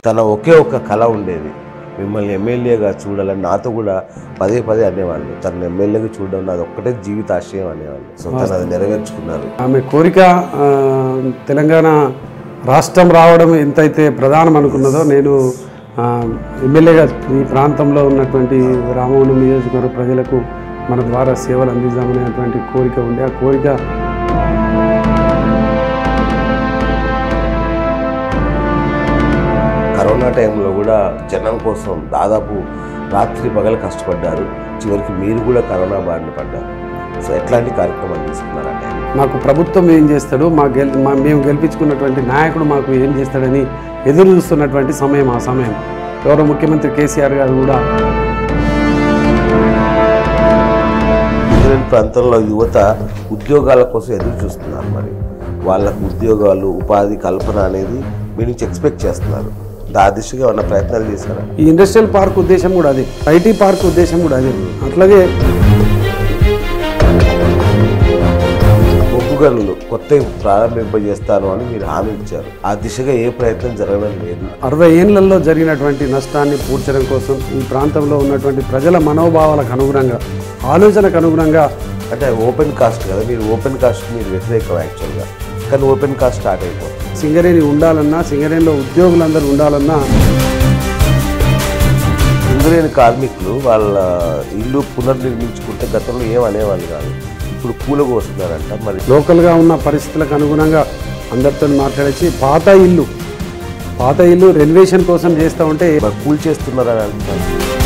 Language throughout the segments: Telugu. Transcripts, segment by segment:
తన ఒకే ఒక కళ ఉండేది మిమ్మల్ని ఎమ్మెల్యేగా చూడాలని నాతో కూడా పదే పదే అనేవాళ్ళు తన ఎమ్మెల్యేగా చూడడం నాది ఒక్కటే జీవితాశయం అనేవాళ్ళు సో తను అది నెరవేర్చుకున్నారు ఆమె కోరిక ఆ, తెలంగాణ రాష్ట్రం రావడం ఎంతైతే ప్రధానం అనుకున్నదో నేను ఆ, ఎమ్మెల్యేగా ఈ ప్రాంతంలో ఉన్నటువంటి రామవరం నియోజకవర్గ ప్రజలకు మన ద్వారా సేవలు అందిద్దామనేటువంటి కోరిక ఉండే ఆ కోరిక కరోనా టైంలో కూడా జనం కోసం దాదాపు రాత్రి పగలు కష్టపడ్డారు చివరికి మీరు కూడా కరోనా బారిన పడ్డారు సో ఎట్లాంటి కార్యక్రమాలు తీసుకున్నారు ఆ టైంలో మాకు ప్రభుత్వం ఏం చేస్తాడు మా గెల్ మా మేము గెలిపించుకున్నటువంటి నాయకుడు మాకు ఏం చేస్తాడని ఎదురు చూస్తున్నటువంటి సమయం ఆ సమయం గౌరవ ముఖ్యమంత్రి కేసీఆర్ గారు కూడా న్యూజిలాండ్ ప్రాంతంలో యువత ఉద్యోగాల కోసం ఎదురు చూస్తున్నారు మరి వాళ్ళకు ఉద్యోగాలు ఉపాధి కల్పన అనేది మీ నుంచి ఎక్స్పెక్ట్ చేస్తున్నారు దా దిశగా ఉన్న ప్రయత్నాలు చేశారా ఈ ఇండస్ట్రియల్ పార్క్ ఉద్దేశం కూడా అదే ఐటీ పార్క్ ఉద్దేశం కూడా అదే అట్లాగే బొగ్గు గనులు కొత్తవి ప్రారంభింపజేస్తాను అని మీరు హామీ ఇచ్చారు ఆ దిశగా ఏ ప్రయత్నం జరగడం లేదు అరవై ఏళ్లలో జరిగినటువంటి నష్టాన్ని పూడ్చడం కోసం ఈ ప్రాంతంలో ఉన్నటువంటి ప్రజల మనోభావాలకు అనుగుణంగా ఆలోచనకు అనుగుణంగా అంటే ఓపెన్ కాస్ట్ కదా మీరు ఓపెన్ కాస్ట్ మీరు వ్యతిరేకం యాక్చువల్గా కానీ ఓపెన్ కాస్ట్ స్టార్ట్ అయిపోతుంది సింగరేణి ఉండాలన్నా సింగరేణిలో ఉద్యోగులందరూ ఉండాలన్నా సింగరేణి కార్మికులు వాళ్ళ ఇల్లు పునర్నిర్మించుకుంటే గతంలో ఏం అనేవాళ్ళు కాదు ఇప్పుడు కూలకు వస్తున్నారంట మరి లోకల్గా ఉన్న పరిస్థితులకు అనుగుణంగా అందరితో మాట్లాడేసి పాత ఇల్లు పాత ఇల్లు రెనోవేషన్ కోసం చేస్తూ ఉంటే మరి కూల్ చేస్తున్నారని అంటున్నారు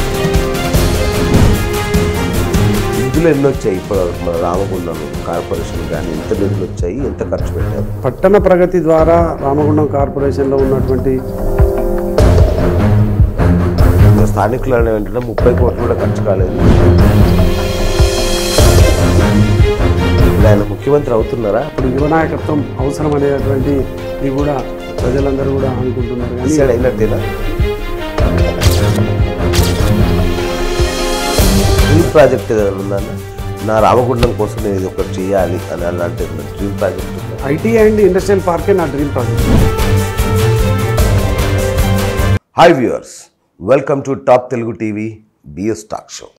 నిధులు ఎన్ని వచ్చాయి ఇప్పుడు మన రామగుండం కార్పొరేషన్ కానీ ఎంత నిధులు వచ్చాయి ఎంత ఖర్చు పెట్టారు పట్టణ ప్రగతి ద్వారా రామగుండం కార్పొరేషన్లో ఉన్నటువంటి ఇంకా స్థానికులు అనే వెంటనే ముప్పై కోట్లు కూడా ఖర్చు కాలేదు ఇప్పుడు ఆయన ముఖ్యమంత్రి అవుతున్నారా ఇప్పుడు యువ నాయకత్వం అవసరం అనేటువంటి ఇది కూడా ప్రజలందరూ కూడా అనుకుంటున్నారు కానీ డిసైడ్ అయినట్టేనా డ్రీమ్ ప్రాజెక్ట్ ఏదైనా ఉందన్న నా రామగుండం కోసం నేను ఇది ఒకటి చేయాలి అని అలాంటి డ్రీమ్ ప్రాజెక్ట్ ఉందా ఐటీ అండ్ ఇండస్ట్రియల్ పార్కే నా dream project hi viewers welcome to top Telugu TV BS talk show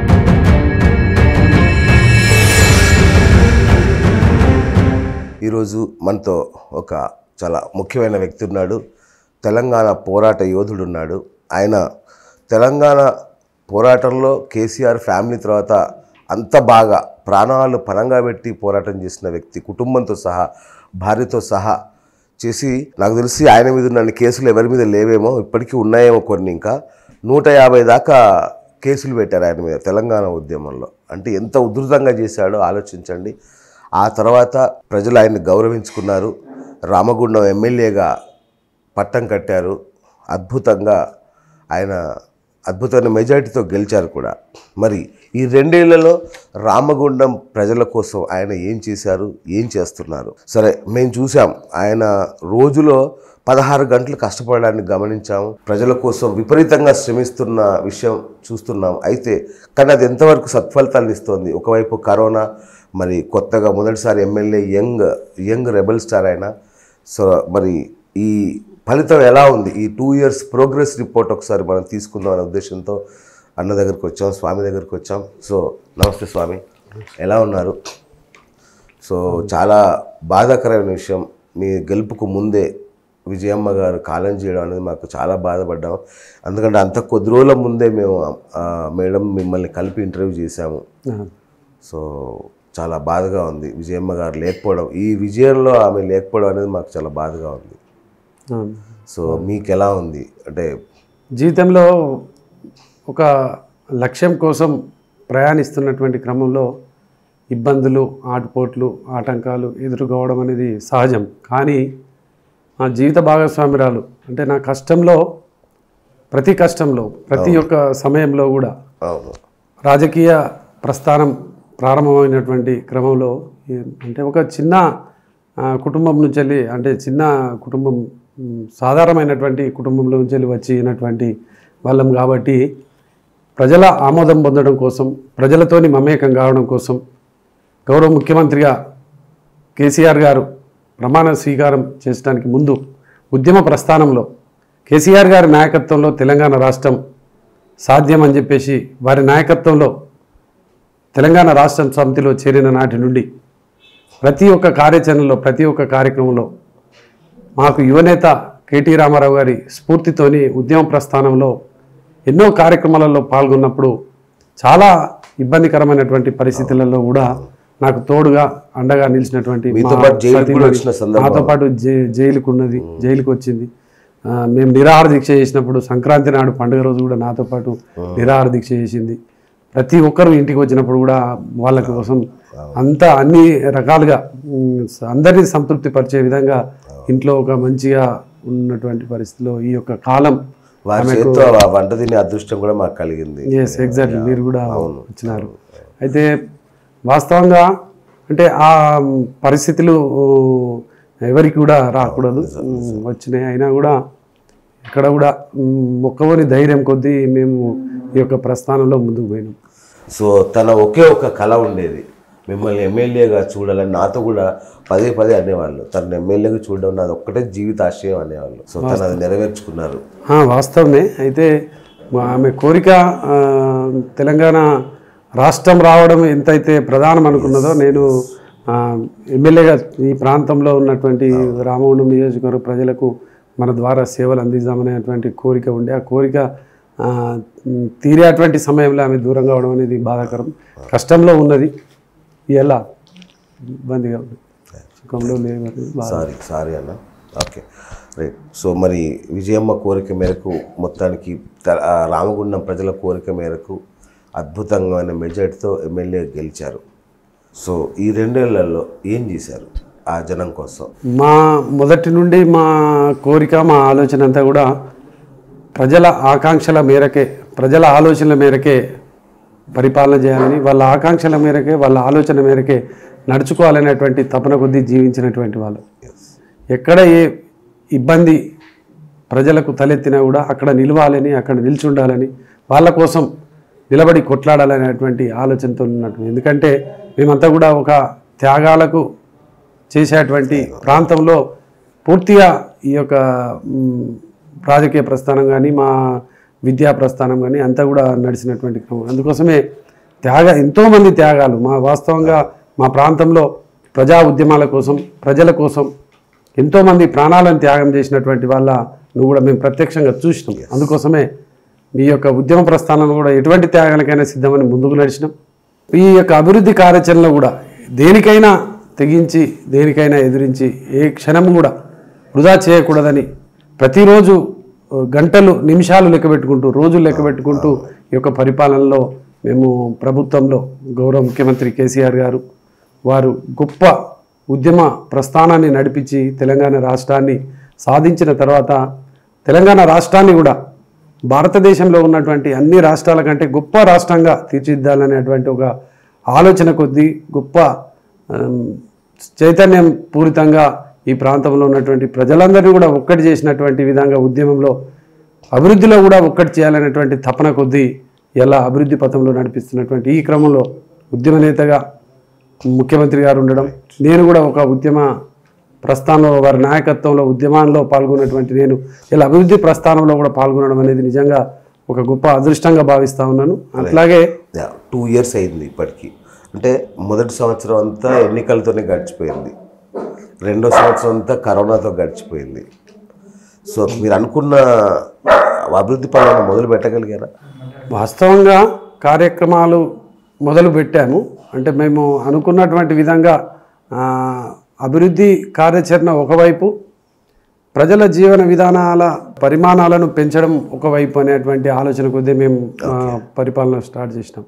ఈరోజు మనతో ఒక చాలా ముఖ్యమైన వ్యక్తి ఉన్నాడు తెలంగాణ పోరాట యోధుడు ఉన్నాడు ఆయన తెలంగాణ పోరాటంలో కేసీఆర్ ఫ్యామిలీ తర్వాత అంత బాగా ప్రాణాలు పణంగా పెట్టి పోరాటం చేసిన వ్యక్తి కుటుంబంతో సహా భార్యతో సహా చేసి నాకు తెలిసి ఆయన మీద ఉన్న కేసులు ఎవరి మీద లేవేమో ఇప్పటికీ ఉన్నాయేమో కొన్ని ఇంకా నూట యాభై దాకా కేసులు పెట్టారు ఆయన మీద తెలంగాణ ఉద్యమంలో అంటే ఎంత ఉధృతంగా చేశాడో ఆలోచించండి ఆ తర్వాత ప్రజలు ఆయన్ని గౌరవించుకున్నారు రామగుండం ఎమ్మెల్యేగా పట్టం కట్టారు అద్భుతంగా ఆయన అద్భుతమైన మెజారిటీతో గెలిచారు కూడా మరి ఈ రెండేళ్లలో రామగుండం ప్రజల కోసం ఆయన ఏం చేశారు ఏం చేస్తున్నారు సరే మేము చూసాం ఆయన రోజులో పదహారు గంటలు కష్టపడడాన్ని గమనించాము ప్రజల కోసం విపరీతంగా శ్రమిస్తున్న విషయం చూస్తున్నాం అయితే కానీ అది ఎంతవరకు సత్ఫలితాలను ఇస్తోంది ఒకవైపు కరోనా మరి కొత్తగా మొదటిసారి MLA young young rebel star ఆయన సో మరి ఈ ఫలితం ఎలా ఉంది ఈ టూ ఇయర్స్ ప్రోగ్రెస్ రిపోర్ట్ ఒకసారి మనం తీసుకుందాం అనే ఉద్దేశంతో అన్న దగ్గరికి వచ్చాం స్వామి దగ్గరికి వచ్చాం సో నమస్తే స్వామి ఎలా ఉన్నారు సో చాలా బాధాకరమైన విషయం మీ గెలుపుకు ముందే విజయమ్మ గారు కాలం చేయడం అనేది మాకు చాలా బాధపడ్డాం ఎందుకంటే అంత కొద్ది రోజుల ముందే మేము ఆ, మేడం మిమ్మల్ని కలిపి ఇంటర్వ్యూ చేశాము సో చాలా బాధగా ఉంది విజయమ్మ గారు లేకపోవడం ఈ విజయంలో ఆమె లేకపోవడం అనేది మాకు చాలా బాధగా ఉంది సో మీకు ఎలా ఉంది అంటే జీవితంలో ఒక లక్ష్యం కోసం ప్రయాణిస్తున్నటువంటి క్రమంలో ఇబ్బందులు ఆటుపోట్లు ఆటంకాలు ఎదుర్కోవడం అనేది సహజం కానీ నా జీవిత భాగస్వామిరాలు అంటే నా కష్టంలో ప్రతి కష్టంలో ప్రతి ఒక్క సమయంలో కూడా అవును రాజకీయ ప్రస్థానం ప్రారంభమైనటువంటి క్రమంలో ఈ- అంటే ఒక చిన్న ఆ, కుటుంబం నుంచి వెళ్ళి అంటే చిన్న కుటుంబం మ్, సాధారణమైనటువంటి కుటుంబంలో నుంచి వెళ్ళి వచ్చినటువంటి వాళ్ళం కాబట్టి ప్రజల ఆమోదం పొందడం కోసం ప్రజలతోని మమేకం కావడం కోసం గౌరవ ముఖ్యమంత్రిగా కేసీఆర్ గారు ప్రమాణ స్వీకారం చేసడానికి ముందు ఉద్యమ ప్రస్థానంలో కేసీఆర్ గారి నాయకత్వంలో తెలంగాణ రాష్ట్రం సాధ్యం అని చెప్పేసి వారి నాయకత్వంలో తెలంగాణ రాష్ట్ర సమితిలో చేరిన నాటి నుండి ప్రతి ఒక్క కార్యాచరణలో ప్రతి ఒక్క కార్యక్రమంలో మాకు యువనేత కేటీ రామారావు గారి స్ఫూర్తితోని ఉద్యమ ప్రస్థానంలో ఎన్నో కార్యక్రమాలలో పాల్గొన్నప్పుడు చాలా ఇబ్బందికరమైనటువంటి పరిస్థితులలో కూడా నాకు తోడుగా అండగా నిలిచినటువంటి మీతో మా పాటు జైలుకు కూడా సతీమణి, వచ్చిన సందర్భం. నాతో పాటు జై- జైలుకు ఉన్నది జైలుకు వచ్చింది ఆ, మేము నిరాహార దీక్ష చేసినప్పుడు సంక్రాంతి నాడు పండుగ రోజు కూడా నాతో పాటు నిరాహార దీక్ష చేసింది ప్రతి ఒక్కరు ఇంటికి వచ్చినప్పుడు కూడా వాళ్ళ కోసం అంతా అన్ని రకాలుగా ఉమ్, అందరినీ సంతృప్తి పరిచే విధంగా ఇంట్లో ఒక మంచిగా ఉన్నటువంటి పరిస్థితిలో ఈ యొక్క కాలం వారి చేతితో ఆ వంట తినే అదృష్టం కూడా మాకు కలిగింది ఎస్ ఎగ్జాక్ట్లీ మీరు కూడా వచ్చినారు అయితే వాస్తవంగా అంటే ఆ పరిస్థితులు ఎవరికి కూడా రాకూడదు ఉమ్, వచ్చినాయి అయినా కూడా ఇక్కడ కూడా ఉమ్, మొక్కవని ధైర్యం కొద్దీ మేము ఈ యొక్క ప్రస్థానంలో ముందుకు పోయినాం సో తన ఒకే ఒక కళ ఉండేది మిమ్మల్ని ఎమ్మెల్యేగా చూడాలని నాతో కూడా పదే పదే అనేవాళ్ళు తను ఎమ్మెల్యేగా చూడడం నాది ఒక్కటే జీవిత ఆశయం అనేవాళ్ళు సో తను అది నెరవేర్చుకున్నారు ఆ, వాస్తవమే అయితే మా- ఆమె కోరిక ఆ, తెలంగాణ రాష్ట్రం రావడం ఎంతైతే ప్రధానం అనుకున్నదో నేను ఆ, ఎమ్మెల్యేగా ఈ ప్రాంతంలో ఉన్నటువంటి రామగుండం నియోజకవర్గ ప్రజలకు మన ద్వారా సేవలు అందిద్దామనేటువంటి కోరిక ఉండే ఆ కోరిక ఆ, తీరేటువంటి సమయంలో ఆమె దూరం కావడం అనేది బాధాకరం కష్టంలో ఉన్నది ఎలా ఇబ్బందిగా ఉంది సుఖంలో లేదు బాధ సారీ సారీ అన్న ఓకే రైట్ సో మరి విజయమ్మ కోరిక మేరకు మొత్తానికి త- ఆ రామగుండం ప్రజల కోరిక మేరకు అద్భుతమైన మెజార్టీతో ఎమ్మెల్యే గెలిచారు సో ఈ రెండేళ్లలో ఏం చేశారు ఆ జనం కోసం మా మొదటి నుండి మా కోరిక మా ఆలోచన అంతా కూడా ప్రజల ఆకాంక్షల మేరకే ప్రజల ఆలోచనల మేరకే పరిపాలన చేయాలని వాళ్ళ ఆకాంక్షల మేరకే వాళ్ళ ఆలోచన మేరకే నడుచుకోవాలనేటువంటి తపన కొద్దీ జీవించినటువంటి వాళ్ళు ఎక్కడ ఏ ఇబ్బంది ప్రజలకు తలెత్తినా కూడా అక్కడ నిలవాలని అక్కడ నిలిచి ఉండాలని వాళ్ళ కోసం నిలబడి కొట్లాడాలనేటువంటి ఆలోచనతో ఉన్నట్టు ఎందుకంటే మేమంతా కూడా ఒక త్యాగాలకు చేసేటువంటి ప్రాంతంలో పూర్తిగా ఈ యొక్క మ్, రాజకీయ ప్రస్థానం కానీ మా విద్యా ప్రస్థానం కానీ అంతా కూడా నడిచినటువంటి క్రమం అందుకోసమే త్యాగ ఎంతోమంది త్యాగాలు మా వాస్తవంగా మా ప్రాంతంలో ప్రజా ఉద్యమాల కోసం ప్రజల కోసం ఎంతోమంది ప్రాణాలను త్యాగం చేసినటువంటి వాళ్ళ నువ్వు కూడా మేము ప్రత్యక్షంగా చూసినాం అందుకోసమే మీ యొక్క ఉద్యమ ప్రస్థానంలో కూడా ఎటువంటి త్యాగాలకైనా సిద్ధమని ముందుకు నడిచినాం ఈ యొక్క అభివృద్ధి కార్యాచరణలో కూడా దేనికైనా తెగించి దేనికైనా ఎదిరించి ఏ క్షణం కూడా వృధా చేయకూడదని ప్రతిరోజు ఆ, గంటలు నిమిషాలు లెక్క పెట్టుకుంటూ రోజులు లెక్క పెట్టుకుంటూ ఈ యొక్క పరిపాలనలో మేము ప్రభుత్వంలో గౌరవ ముఖ్యమంత్రి కేసీఆర్ గారు వారు గొప్ప ఉద్యమ ప్రస్థానాన్ని నడిపించి తెలంగాణ రాష్ట్రాన్ని సాధించిన తర్వాత తెలంగాణ రాష్ట్రాన్ని కూడా భారతదేశంలో ఉన్నటువంటి అన్ని రాష్ట్రాల కంటే గొప్ప రాష్ట్రంగా తీర్చిదిద్దాలనేటువంటి ఒక ఆలోచన కొద్దీ గొప్ప ఆమ్, చైతన్యం పూరితంగా ఈ ప్రాంతంలో ఉన్నటువంటి ప్రజలందరినీ కూడా ఒక్కటి చేసినటువంటి విధంగా ఉద్యమంలో అభివృద్ధిలో కూడా ఒక్కటి చేయాలనేటువంటి తపన కొద్దీ ఎలా అభివృద్ధి పథంలో నడిపిస్తున్నటువంటి ఈ క్రమంలో ఉద్యమ నేతగా ముఖ్యమంత్రి గారు ఉండడం నేను కూడా ఒక ఉద్యమ ప్రస్థానంలో వారి నాయకత్వంలో ఉద్యమాల్లో పాల్గొన్నటువంటి నేను ఇలా అభివృద్ధి ప్రస్థానంలో కూడా పాల్గొనడం అనేది నిజంగా ఒక గొప్ప అదృష్టంగా భావిస్తా ఉన్నాను అట్లాగే టూ ఇయర్స్ అయింది ఇప్పటికి అంటే మొదటి సంవత్సరం అంతా ఎన్నికలతోనే గడిచిపోయింది రెండో సంవత్సరం అంతా కరోనాతో గడిచిపోయింది సో మీరు అనుకున్న అభివృద్ధి పనులను మొదలు పెట్టగలిగారా వాస్తవంగా కార్యక్రమాలు మొదలు పెట్టాము అంటే మేము అనుకున్నటువంటి విధంగా ఆ, అభివృద్ధి కార్యాచరణ ఒకవైపు ప్రజల జీవన విధానాల పరిమాణాలను పెంచడం ఒకవైపు అనేటువంటి ఆలోచన కొద్దీ మేము ఆ, పరిపాలన స్టార్ట్ చేసినాం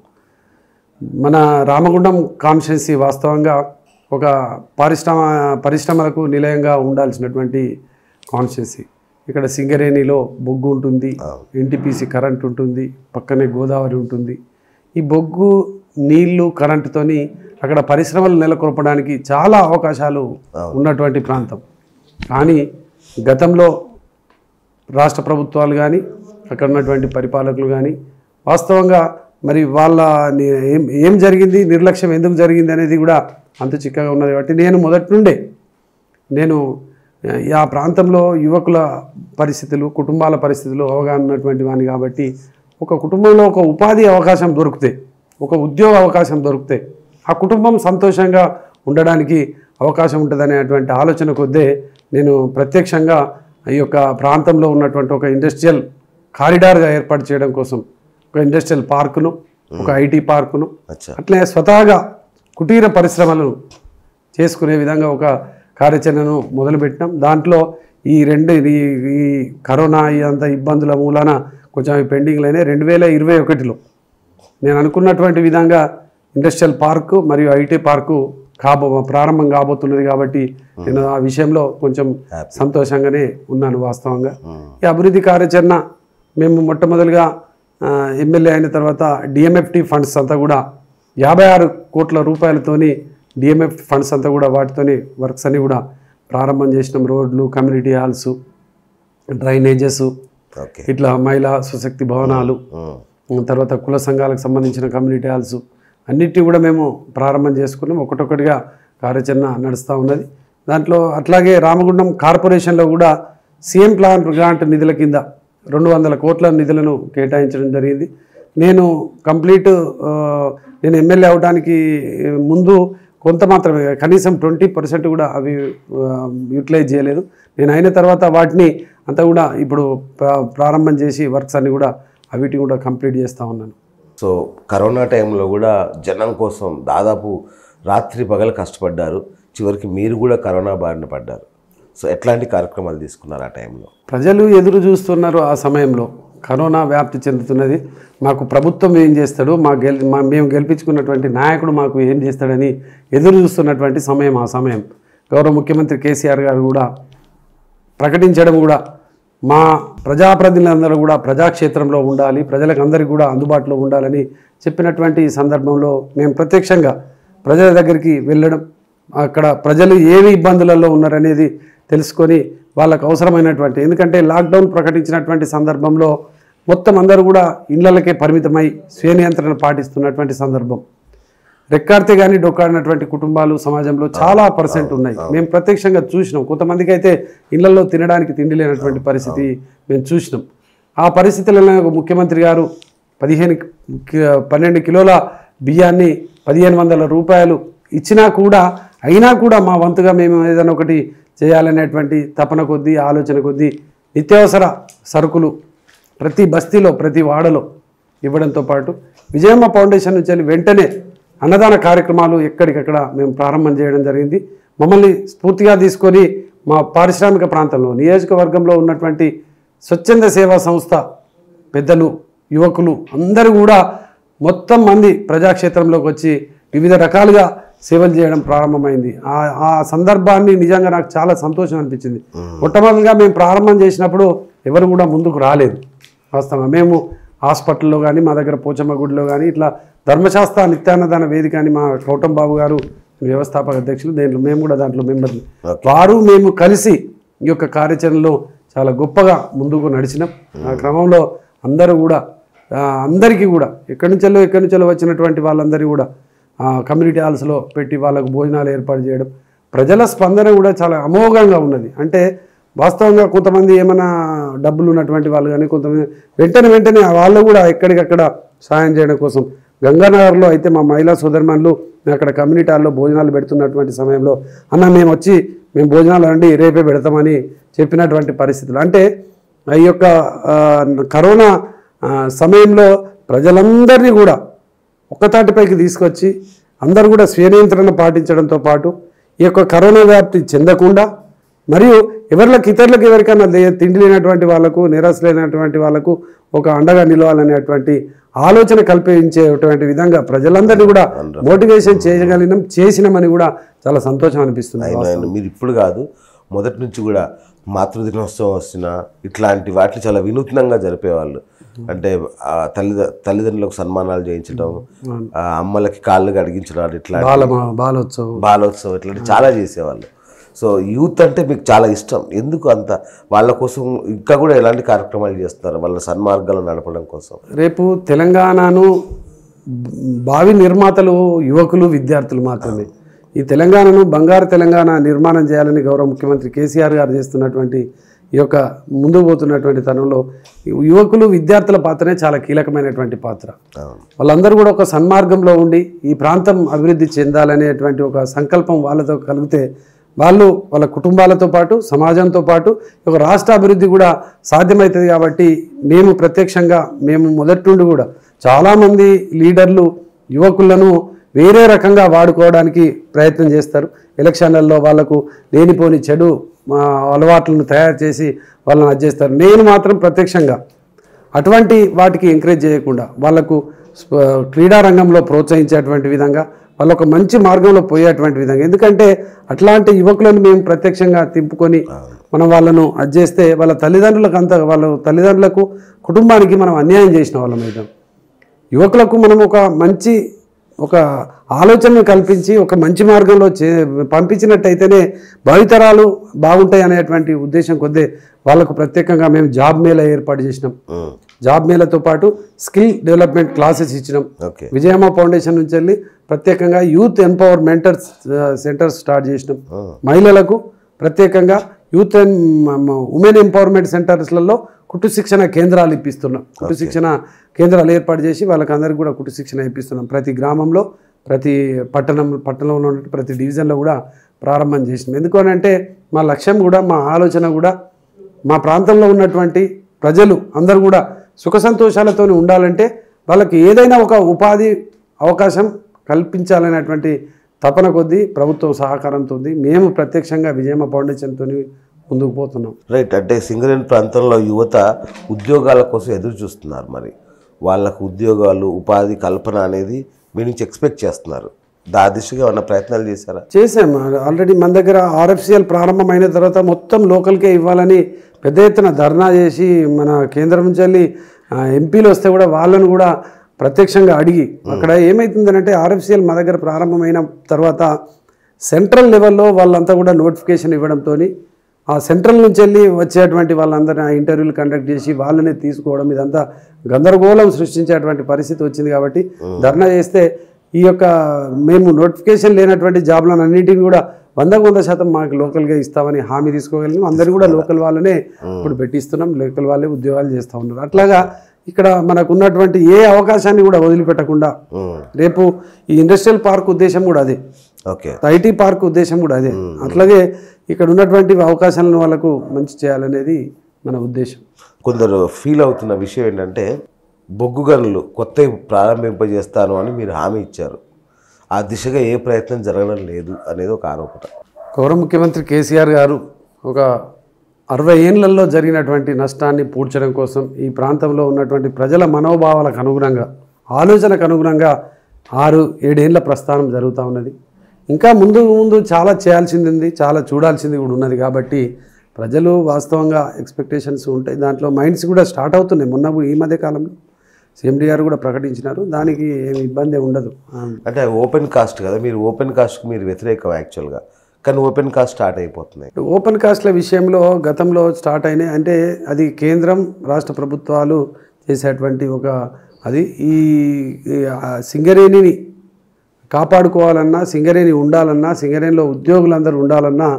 మన రామగుండం కాన్స్టిట్యున్సీ వాస్తవంగా ఒక పరిశ్రమ పరిశ్రమలకు నిలయంగా ఉండాల్సినటువంటి కాన్స్టిట్యున్సీ ఇక్కడ సింగరేణిలో బొగ్గు ఉంటుంది ఎన్టీపీసీ కరెంట్ ఉంటుంది పక్కనే గోదావరి ఉంటుంది ఈ బొగ్గు నీళ్లు కరెంటుతోని అక్కడ పరిశ్రమలు నెలకొల్పడానికి చాలా అవకాశాలు ఉన్నటువంటి ప్రాంతం కానీ గతంలో రాష్ట్ర ప్రభుత్వాలు కానీ అక్కడ ఉన్నటువంటి పరిపాలకులు కానీ వాస్తవంగా మరి వాళ్ళ ని- ఏం ఏం జరిగింది నిర్లక్ష్యం ఎందుకు జరిగింది అనేది కూడా అంత చిక్కగా ఉన్నది కాబట్టి నేను మొదటి నుండే నేను ఆ ప్రాంతంలో యువకుల పరిస్థితులు కుటుంబాల పరిస్థితులు అవగాహన ఉన్నటువంటి వాడిని కాబట్టి ఒక కుటుంబంలో ఒక ఉపాధి అవకాశం దొరికితే ఒక ఉద్యోగ అవకాశం దొరికితే ఆ కుటుంబం సంతోషంగా ఉండడానికి అవకాశం ఉంటుందనేటువంటి ఆలోచన కొద్దే నేను ప్రత్యక్షంగా ఈ యొక్క ప్రాంతంలో ఉన్నటువంటి ఒక ఇండస్ట్రియల్ కారిడార్గా ఏర్పాటు చేయడం కోసం ఒక ఇండస్ట్రియల్ పార్కును ఒక ఐటీ పార్కును అచ్చా అట్లే స్వతహాగా కుటీర పరిశ్రమలను చేసుకునే విధంగా ఒక కార్యాచరణను మొదలుపెట్టినాం దాంట్లో ఈ రెండు ఈ ఈ కరోనా అంత ఇబ్బందుల మూలాన కొంచెం అవి పెండింగ్లు అయినాయి రెండు వేల ఇరవై ఒకటిలో నేను అనుకున్నటువంటి విధంగా ఇండస్ట్రియల్ పార్కు మరియు ఐటీ పార్కు కాబో ప్రారంభం కాబోతున్నది కాబట్టి నేను ఆ విషయంలో కొంచెం సంతోషంగానే ఉన్నాను వాస్తవంగా ఈ అభివృద్ధి కార్యాచరణ మేము మొట్టమొదటిగా ఆ, ఎమ్మెల్యే అయిన తర్వాత డిఎంఎఫ్టి ఫండ్స్ అంతా కూడా యాభై ఆరు కోట్ల రూపాయలతోని డిఎంఎఫ్ ఫండ్స్ అంతా కూడా వాటితోని వర్క్స్ అన్ని కూడా ప్రారంభం చేసినాం రోడ్లు కమ్యూనిటీ హాల్స్ డ్రైనేజెస్ ఓకే ఇట్లా మహిళా సుశక్తి భవనాలు ఉమ్. తర్వాత కుల సంఘాలకు సంబంధించిన కమ్యూనిటీ హాల్స్ అన్నిటిని కూడా మేము ప్రారంభం చేసుకున్నాం ఒకటొకటిగా కార్యాచరణ నడుస్తూ ఉన్నది దాంట్లో అట్లాగే రామగుండం కార్పొరేషన్లో కూడా సీఎం ప్లాన్ గ్రాంట్ నిధుల కింద రెండు వందల కోట్ల నిధులను కేటాయించడం జరిగింది నేను కంప్లీట్ ఆ, నేను ఎమ్మెల్యే అవడానికి ముందు కొంత మాత్రమే కనీసం ట్వంటీ పర్సెంట్ కూడా అవి యూటిలైజ్ చేయలేదు నేను అయిన తర్వాత వాటిని అంతా కూడా ఇప్పుడు ప్రా- ప్రారంభం చేసి వర్క్స్ అన్ని కూడా అవిటి కూడా కంప్లీట్ చేస్తూ ఉన్నాను సో కరోనా టైంలో కూడా జనం కోసం దాదాపు రాత్రి పగలు కష్టపడ్డారు చివరికి మీరు కూడా కరోనా బారిన పడ్డారు సో ఎట్లాంటి కార్యక్రమాలు తీసుకున్నారు ఆ టైంలో ప్రజలు ఎదురు చూస్తున్నారు ఆ సమయంలో కరోనా వ్యాప్తి చెందుతున్నది మాకు ప్రభుత్వం ఏం చేస్తాడు మా గెల్ మా మేము గెలిపించుకున్నటువంటి నాయకుడు మాకు ఏం చేస్తాడని ఎదురు చూస్తున్నటువంటి సమయం ఆ సమయం గౌరవ ముఖ్యమంత్రి కేసీఆర్ గారు కూడా ప్రకటించడం కూడా మా ప్రజాప్రతినిధులందరూ కూడా ప్రజాక్షేత్రంలో ఉండాలి ప్రజలకు అందరికీ కూడా అందుబాటులో ఉండాలని చెప్పినటువంటి ఈ సందర్భంలో మేము ప్రత్యక్షంగా ప్రజల దగ్గరికి వెళ్ళడం అక్కడ ప్రజలు ఏవి ఇబ్బందులలో ఉన్నారనేది తెలుసుకొని వాళ్ళకు అవసరమైనటువంటి ఎందుకంటే లాక్డౌన్ ప్రకటించినటువంటి సందర్భంలో మొత్తం అందరూ కూడా ఇళ్లకే పరిమితమై స్వీయ నియంత్రణ పాటిస్తున్నటువంటి సందర్భం రెక్కాడితే కానీ డొక్కాడినటువంటి కుటుంబాలు సమాజంలో చాలా పర్సెంట్ ఉన్నాయి మేము ప్రత్యక్షంగా చూసినాం కొంతమందికి అయితే ఇళ్లలో తినడానికి తిండి లేనటువంటి పరిస్థితి మేము చూసినాం ఆ పరిస్థితులలో ముఖ్యమంత్రి గారు పదిహేను కి- పన్నెండు కిలోల బియ్యాన్ని పదిహేను వందల రూపాయలు ఇచ్చినా కూడా అయినా కూడా మా వంతుగా మేము ఏదైనా ఒకటి చేయాలనేటువంటి తపన కొద్దీ ఆలోచన కొద్దీ నిత్యావసర సరుకులు ప్రతి బస్తీలో ప్రతి వాడలో ఇవ్వడంతో పాటు విజయమ్మ ఫౌండేషన్ నుంచి వెళ్ళి వెంటనే అన్నదాన కార్యక్రమాలు ఎక్కడికక్కడ మేము ప్రారంభం చేయడం జరిగింది మమ్మల్ని స్ఫూర్తిగా తీసుకొని మా పారిశ్రామిక ప్రాంతంలో నియోజకవర్గంలో ఉన్నటువంటి స్వచ్ఛంద సేవా సంస్థ పెద్దలు యువకులు అందరూ కూడా మొత్తం మంది ప్రజాక్షేత్రంలోకి వచ్చి వివిధ రకాలుగా సేవలు చేయడం ప్రారంభమైంది ఆ ఆ సందర్భాన్ని నిజంగా నాకు చాలా సంతోషం అనిపించింది మొట్టమొదటిగా మేము ప్రారంభం చేసినప్పుడు ఎవరు కూడా ముందుకు రాలేదు వాస్తవంగా మేము హాస్పిటల్లో కానీ మా దగ్గర పోచమ్మ గుడిలో కానీ ఇట్లా ధర్మశాస్త్ర నిత్యాన్నదాన వేదిక అని మా కౌటం బాబు గారు వ్యవస్థాపక అధ్యక్షులు దీంట్లో మేము కూడా దాంట్లో మెంబర్ వారు మేము కలిసి ఈ యొక్క కార్యాచరణలో చాలా గొప్పగా ముందుకు నడిచినాం ఆ క్రమంలో అందరూ కూడా ఆ, అందరికీ కూడా ఎక్కడి నుంచెల్లో ఎక్కడి నుంచెల్లో వచ్చినటువంటి వాళ్ళందరూ కూడా ఆ, కమ్యూనిటీ హాల్స్లో పెట్టి వాళ్ళకు భోజనాలు ఏర్పాటు చేయడం ప్రజల స్పందన కూడా చాలా అమోఘంగా ఉన్నది అంటే వాస్తవంగా కొంతమంది ఏమైనా డబ్బులు ఉన్నటువంటి వాళ్ళు కానీ కొంతమంది వెంటనే వెంటనే వాళ్ళు కూడా ఎక్కడికక్కడ సాయం చేయడం కోసం గంగానగర్లో అయితే మా మహిళా సోదరిమణులు మేము అక్కడ కమ్యూనిటీ హాల్లో భోజనాలు పెడుతున్నటువంటి సమయంలో అన్న మేము వచ్చి మేము భోజనాలు అండి రేపే పెడతామని చెప్పినటువంటి పరిస్థితులు అంటే ఈ యొక్క ఆ, కరోనా ఆ, సమయంలో ప్రజలందరినీ కూడా ఒక్కతాటిపైకి తీసుకొచ్చి అందరూ కూడా స్వీయ నియంత్రణ పాటించడంతో పాటు ఈ యొక్క కరోనా వ్యాప్తి చెందకుండా మరియు ఎవరికి ఇతరులకు ఎవరికైనా లే- తిండి లేనటువంటి వాళ్ళకు నిరాశ లేనటువంటి వాళ్ళకు ఒక అండగా నిలవాలనేటువంటి ఆలోచన కల్పించేటువంటి విధంగా ప్రజలందరినీ కూడా మోటివేషన్ చేయగలిగినాం చేసినామని కూడా చాలా సంతోషం అనిపిస్తుంది ఆయన ఆయన మీరు ఇప్పుడు కాదు మొదటి నుంచి కూడా మాతృదినోత్సవం వచ్చినా ఇట్లాంటి వాటిని చాలా వినూత్నంగా జరిపేవాళ్ళు అంటే ఆ తల్లిద తల్లిదండ్రులకు సన్మానాలు చేయించడం ఆ అమ్మలకి కాళ్ళు కడిగించడం ఇట్లా బాల బాలోత్సవం బాలోత్సవం ఇట్లాంటి చాలా చేసేవాళ్ళు సో యూత్ అంటే మీకు చాలా ఇష్టం ఎందుకు అంత వాళ్ళ కోసం ఇంకా కూడా ఎలాంటి కార్యక్రమాలు చేస్తున్నారు వాళ్ళ సన్మార్గాలు నడపడం కోసం రేపు తెలంగాణను భావి నిర్మాతలు యువకులు విద్యార్థులు మాత్రమే ఈ తెలంగాణను బంగారు తెలంగాణ నిర్మాణం చేయాలని గౌరవ ముఖ్యమంత్రి కేసీఆర్ గారు చేస్తున్నటువంటి ఈ యొక్క ముందుకు పోతున్నటువంటి తరుణంలో యువకులు విద్యార్థుల పాత్రనే చాలా కీలకమైనటువంటి పాత్ర అవును వాళ్ళందరూ కూడా ఒక సన్మార్గంలో ఉండి ఈ ప్రాంతం అభివృద్ధి చెందాలనేటువంటి ఒక సంకల్పం వాళ్ళతో కలిగితే వాళ్ళు వాళ్ళ కుటుంబాలతో పాటు సమాజంతో పాటు ఒక రాష్ట్ర అభివృద్ధి కూడా సాధ్యమవుతుంది కాబట్టి మేము ప్రత్యక్షంగా మేము మొదటి నుండి కూడా చాలామంది లీడర్లు యువకులను వేరే రకంగా వాడుకోవడానికి ప్రయత్నం చేస్తారు ఎలక్షన్లలో వాళ్ళకు లేనిపోని చెడు ఆ, అలవాట్లను తయారు చేసి వాళ్ళని అది చేస్తారు నేను మాత్రం ప్రత్యక్షంగా అటువంటి వాటికి ఎంకరేజ్ చేయకుండా వాళ్ళకు స్ప- క్రీడా రంగంలో ప్రోత్సహించేటువంటి విధంగా వాళ్ళు ఒక మంచి మార్గంలో పోయేటువంటి విధంగా ఎందుకంటే అట్లాంటి యువకులను మేము ప్రత్యక్షంగా తింపుకొని మనం వాళ్ళను అది చేస్తే వాళ్ళ తల్లిదండ్రులకు అంత వాళ్ళ తల్లిదండ్రులకు కుటుంబానికి మనం అన్యాయం చేసిన వాళ్ళం అవుతాం యువకులకు మనం ఒక మంచి ఒక ఆలోచనను కల్పించి ఒక మంచి మార్గంలో చే పంపించినట్టయితేనే భావితరాలు బాగుంటాయి అనేటువంటి ఉద్దేశం కొద్దే వాళ్ళకు ప్రత్యేకంగా మేము జాబ్ మేళ ఏర్పాటు చేసినాం ఉమ్, జాబ్ మేళతో పాటు స్కిల్ డెవలప్మెంట్ క్లాసెస్ ఇచ్చినాం ఓకే విజయమ్మ ఫౌండేషన్ నుంచి వెళ్ళి ప్రత్యేకంగా youth empower mentors centres start చేసినాం మహిళలకు ప్రత్యేకంగా యూత్ అండ్ ఉమెన్ ఎంపవర్మెంట్ సెంటర్స్లలో కుట్టు శిక్షణ కేంద్రాలు ఇప్పిస్తున్నాం కుట్టు శిక్షణ కేంద్రాలు ఏర్పాటు చేసి వాళ్ళకందరికీ కూడా కుట్టు శిక్షణ ఇప్పిస్తున్నాం ప్రతి గ్రామంలో ప్రతి పట్టణం పట్టణంలో ఉన్న ప్రతి డివిజన్లో కూడా ప్రారంభం చేసినాం ఎందుకు అని అంటే మా లక్ష్యం కూడా మా ఆలోచన కూడా మా ప్రాంతంలో ఉన్నటువంటి ప్రజలు అందరూ కూడా సుఖ సంతోషాలతో ఉండాలంటే వాళ్ళకి ఏదైనా ఒక ఉపాధి అవకాశం కల్పించాలనేటువంటి తపన కొద్దీ ప్రభుత్వం సహకారంతో ఉంది మేము ప్రత్యక్షంగా విజయమ్మ ఫౌండేషన్తో ముందుకు పోతున్నాం రైట్ అంటే సింగరేణి ప్రాంతంలో యువత ఉద్యోగాల కోసం ఎదురు చూస్తున్నారు మరి వాళ్ళకు ఉద్యోగాలు ఉపాధి కల్పన అనేది మీ నుంచి ఎక్స్పెక్ట్ చేస్తున్నారు దా దిశగా ఏమన్నా ప్రయత్నాలు చేశారా చేసాం ఆల్రెడీ మన దగ్గర ఆర్ఎఫ్సిఎల్ ప్రారంభమైన తర్వాత మొత్తం లోకల్కే ఇవ్వాలని పెద్ద ఎత్తున ధర్నా చేసి మన కేంద్రం నుంచి వెళ్ళి ఆ, ఎంపీలు వస్తే కూడా వాళ్ళను కూడా ప్రత్యక్షంగా అడిగి అక్కడ ఏమవుతుందనంటే ఆర్ఎఫ్సిఎల్ మా దగ్గర ప్రారంభమైన తర్వాత సెంట్రల్ లెవెల్లో వాళ్ళంతా కూడా నోటిఫికేషన్ ఇవ్వడంతో ఆ సెంట్రల్ నుంచి వెళ్ళి వచ్చేటువంటి వాళ్ళందరినీ ఆ ఇంటర్వ్యూలు కండక్ట్ చేసి వాళ్ళనే తీసుకోవడం ఇదంతా గందరగోళం సృష్టించేటువంటి పరిస్థితి వచ్చింది కాబట్టి ధర్నా చేస్తే ఈ యొక్క మేము నోటిఫికేషన్ లేనటువంటి జాబ్లను అన్నింటిని కూడా వందకు వంద శాతం మాకు లోకల్గా ఇస్తామని హామీ తీసుకోగలిగినాం అందరూ కూడా లోకల్ వాళ్ళనే ఇప్పుడు పెట్టిస్తున్నాం లోకల్ వాళ్ళే ఉద్యోగాలు చేస్తూ ఉన్నారు అట్లాగా ఇక్కడ మనకు ఉన్నటువంటి ఏ అవకాశాన్ని కూడా వదిలిపెట్టకుండా ఉమ్, రేపు ఈ ఇండస్ట్రియల్ పార్క్ ఉద్దేశం కూడా అదే ఓకే ఐటీ పార్క్ ఉద్దేశం కూడా అదే అట్లాగే ఇక్కడ ఉన్నటువంటి అవకాశాలను వాళ్ళకు మంచి చేయాలనేది మన ఉద్దేశం కొందరు ఫీల్ అవుతున్న విషయం ఏంటంటే బొగ్గు గనులు కొత్తవి ప్రారంభింపజేస్తాను అని మీరు హామీ ఇచ్చారు ఆ దిశగా ఏ ప్రయత్నం జరగడం లేదు అనేది ఒక ఆరోపణ గౌరవ ముఖ్యమంత్రి కేసీఆర్ గారు ఒక అరవై ఏళ్లలో జరిగినటువంటి నష్టాన్ని పూడ్చడం కోసం ఈ ప్రాంతంలో ఉన్నటువంటి ప్రజల మనోభావాలకు అనుగుణంగా ఆలోచనకు అనుగుణంగా ఆరు ఏడేళ్ల ప్రస్థానం జరుగుతూ ఉన్నది ఇంకా ముందు ముందు చాలా చేయాల్సింది ఉంది చాలా చూడాల్సింది కూడా ఉన్నది కాబట్టి ప్రజలు వాస్తవంగా ఎక్స్పెక్టేషన్స్ ఉంటాయి దాంట్లో మైండ్స్ కూడా స్టార్ట్ అవుతున్నాయి మొన్న కూడా ఈ మధ్య కాలంలో సీఎండీ గారు కూడా ప్రకటించినారు దానికి ఏమి ఇబ్బంది ఉండదు ఆ, అంటే ఓపెన్ కాస్ట్ కదా మీరు ఓపెన్ కాస్ట్కి మీరు వ్యతిరేకం యాక్చువల్గా కానీ ఓపెన్ కాస్ట్ స్టార్ట్ అయిపోతున్నాయి ఓపెన్ కాస్ట్ల విషయంలో గతంలో స్టార్ట్ అయినాయి అంటే అది కేంద్రం రాష్ట్ర ప్రభుత్వాలు చేసేటువంటి ఒక అది ఈ ఈ, ఆ, సింగరేణిని కాపాడుకోవాలన్నా సింగరేణి ఉండాలన్నా సింగరేణిలో ఉద్యోగులందరూ ఉండాలన్నా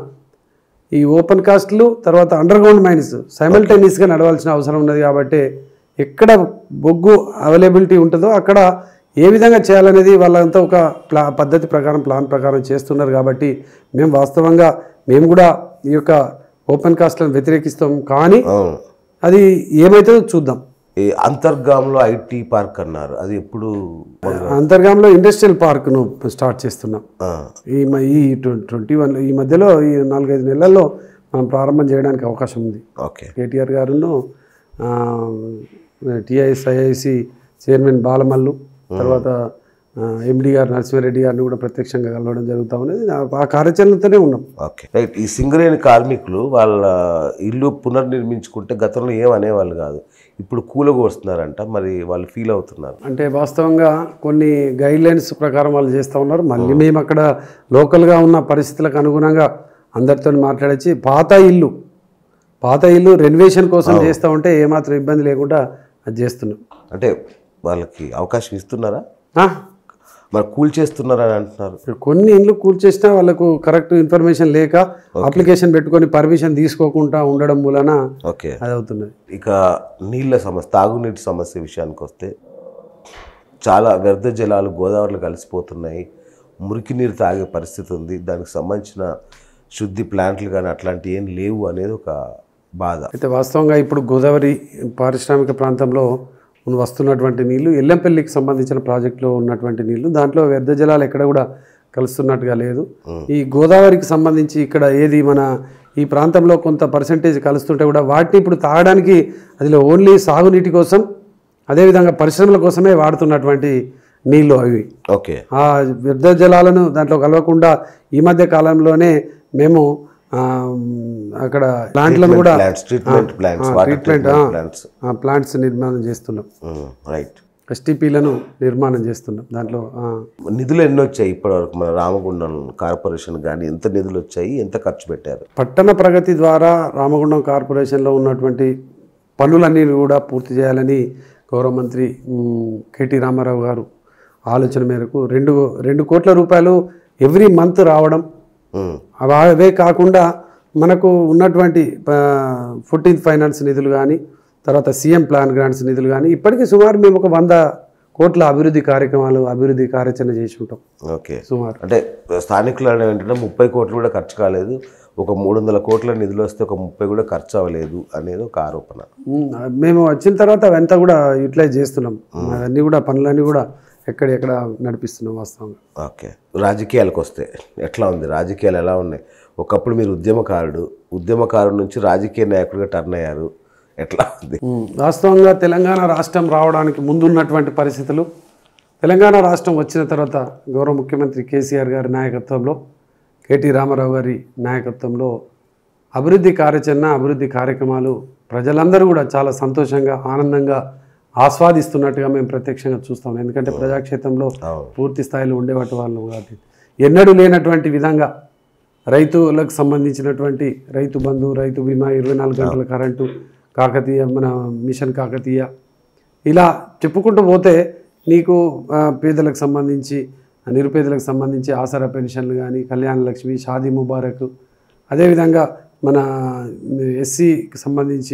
ఈ ఓపెన్ కాస్ట్లు తర్వాత అండర్ గ్రౌండ్ మైన్స్ సైమల్టేనియస్గా నడవాల్సిన అవసరం ఉన్నది కాబట్టి ఎక్కడ బొగ్గు అవైలబిలిటీ ఉంటుందో అక్కడ ఏ విధంగా చేయాలనేది వాళ్ళంతా ఒక ప్లా పద్ధతి ప్రకారం ప్లాన్ ప్రకారం చేస్తున్నారు కాబట్టి మేము వాస్తవంగా మేము కూడా ఈ యొక్క ఓపెన్ కాస్ట్లను వ్యతిరేకిస్తాం కానీ అవును అది ఏమవుతుందో చూద్దాం ఈ అంతర్గాంలో ఐటీ పార్క్ అన్నారు అది ఎప్పుడు అంతర్గాంలో ఇండస్ట్రియల్ పార్క్ను స్టార్ట్ చేస్తున్నాం ఆ, ఈ మ- ఈ ట్వంటీ వన్ ఈ మధ్యలో ఈ నాలుగైదు నెలల్లో మనం ప్రారంభం చేయడానికి అవకాశం ఉంది ఓకే కేటీఆర్ గారును టిఐఎస్ ఐఐసి చైర్మన్ బాలమల్లు తర్వాత ఎండి గారు నరసింహారెడ్డి గారిని కూడా ప్రత్యక్షంగా కలవడం జరుగుతూ ఉన్నది ఆ- ఆ కార్యాచరణతోనే ఉన్నాం ఓకే రైట్ ఈ సింగరేణి కార్మికులు వాళ్ళ ఇల్లు పునర్నిర్మించుకుంటే గతంలో ఏం అనేవాళ్ళు కాదు ఇప్పుడు కూలగొస్తున్నారంట మరి వాళ్ళు ఫీల్ అవుతున్నారు అంటే వాస్తవంగా కొన్ని గైడ్ లైన్స్ ప్రకారం వాళ్ళు చేస్తూ ఉన్నారు మళ్ళీ మేము అక్కడ లోకల్గా ఉన్న పరిస్థితులకు అనుగుణంగా అందరితో మాట్లాడచ్చి పాత ఇల్లు పాత ఇల్లు రెనోవేషన్ కోసం చేస్తూ ఉంటే ఏమాత్రం ఇబ్బంది లేకుండా అది చేస్తున్నాం అంటే వాళ్ళకి అవకాశం ఇస్తున్నారా ఆ, మరి కూల్ చేస్తున్నారని అంటున్నారు కొన్ని ఇండ్లు కూల్చేసినా వాళ్ళకు కరెక్ట్ ఇన్ఫర్మేషన్ లేక అప్లికేషన్ పెట్టుకొని పర్మిషన్ తీసుకోకుండా ఉండడం మూలన ఓకే అది అవుతున్నది ఇక నీళ్ళ సమస్య తాగునీటి సమస్య విషయానికి వస్తే చాలా వ్యర్థ జలాలు గోదావరిలో కలిసిపోతున్నాయి మురికి నీరు తాగే పరిస్థితి ఉంది దానికి సంబంధించిన శుద్ధి ప్లాంట్లు కానీ అట్లాంటివి ఏం లేవు అనేది ఒక బాధ అయితే వాస్తవంగా ఇప్పుడు గోదావరి పారిశ్రామిక ప్రాంతంలో ఉన్న వస్తున్నటువంటి నీళ్లు ఎల్లంపల్లికి సంబంధించిన ప్రాజెక్టులో ఉన్నటువంటి నీళ్లు దాంట్లో వ్యర్థ జలాలు ఎక్కడ కూడా కలుస్తున్నట్టుగా లేదు ఈ గోదావరికి సంబంధించి ఇక్కడ ఏది మన ఈ ప్రాంతంలో కొంత పర్సంటేజ్ కలుస్తుంటే కూడా వాటిని ఇప్పుడు తాగడానికి అదిలో ఓన్లీ సాగునీటి కోసం అదేవిధంగా పరిశ్రమల కోసమే వాడుతున్నటువంటి నీళ్లు అవి ఓకే ఆ వ్యర్థ జలాలను దాంట్లో కలవకుండా ఈ మధ్య కాలంలోనే మేము ఆ, అక్కడ ప్లాంట్లను కూడా plants treatment plants water treatment treatment plants ఆ ప్లాంట్స్ నిర్మాణం చేస్తున్నాం రైట్ ఎస్టీపీలను నిర్మాణం చేస్తున్నాం దాంట్లో ఆ, నిధులు ఎన్ని వచ్చాయి ఇప్పటివరకు మన రామగుండం కార్పొరేషన్ కానీ ఎంత నిధులు వచ్చాయి ఎంత ఖర్చు పెట్టారు పట్టణ ప్రగతి ద్వారా రామగుండం కార్పొరేషన్లో ఉన్నటువంటి పనులన్నీ కూడా పూర్తి చేయాలని గౌరవ మంత్రి ఉమ్, కేటీ రామారావు గారు ఆలోచన మేరకు రెండు రెండు కోట్ల రూపాయలు ఎవ్రీ మంత్ రావడం ఉమ్, అవ- అవే కాకుండా మనకు ఉన్నటువంటి ఫోర్టీన్త్ ఫైనాన్స్ నిధులు కానీ తర్వాత సీఎం ప్లాన్ గ్రాంట్స్ నిధులు కానీ ఇప్పటికీ సుమారు మేము ఒక వంద కోట్ల అభివృద్ధి కార్యక్రమాలు అభివృద్ధి కార్యాచరణ చేసి ఉంటాం ఓకే సుమారు అంటే స్థానికులు అనేవి ఏంటంటే ముప్పై కోట్లు కూడా ఖర్చు కాలేదు ఒక మూడు వందల కోట్ల నిధులు వస్తే ఒక ముప్పై కూడా ఖర్చు అవ్వలేదు అనేది ఒక ఆరోపణ ఉమ్, మేము వచ్చిన తర్వాత అవంతా కూడా యూటిలైజ్ చేస్తున్నాం అవన్నీ కూడా పనులన్నీ కూడా ఎక్కడెక్కడ నడిపిస్తున్నాం వాస్తవంగా ఓకే రాజకీయాలకు వస్తే ఎట్లా ఉంది రాజకీయాలు ఎలా ఉన్నాయి ఒకప్పుడు మీరు ఉద్యమకారుడు ఉద్యమకారుడు నుంచి రాజకీయ నాయకుడిగా టర్న్ అయ్యారు ఎట్లా ఉంది ఉమ్, వాస్తవంగా తెలంగాణ రాష్ట్రం రావడానికి ముందున్నటువంటి పరిస్థితులు తెలంగాణ రాష్ట్రం వచ్చిన తర్వాత గౌరవ ముఖ్యమంత్రి కేసీఆర్ గారి నాయకత్వంలో కేటీ రామారావు గారి నాయకత్వంలో అభివృద్ధి కార్యాచరణ అభివృద్ధి కార్యక్రమాలు ప్రజలందరూ కూడా చాలా సంతోషంగా ఆనందంగా ఆస్వాదిస్తున్నట్టుగా మేము ప్రత్యక్షంగా చూస్తాం ఎందుకంటే ప్రజాక్షేత్రంలో అవును. పూర్తి స్థాయిలో ఉండేవాటి వాళ్ళు కాబట్టి ఎన్నడూ లేనటువంటి విధంగా రైతులకు సంబంధించినటువంటి రైతు బంధు రైతు బీమా ఇరవై నాలుగు గంటల కరెంటు కాకతీయ మన మిషన్ కాకతీయ ఇలా చెప్పుకుంటూ పోతే నీకు ఆ, పేదలకు సంబంధించి నిరుపేదలకు సంబంధించి ఆసరా పెన్షన్లు కానీ కళ్యాణ లక్ష్మి షాదీ ముబారక్ అదేవిధంగా మన ఎస్సీకి సంబంధించి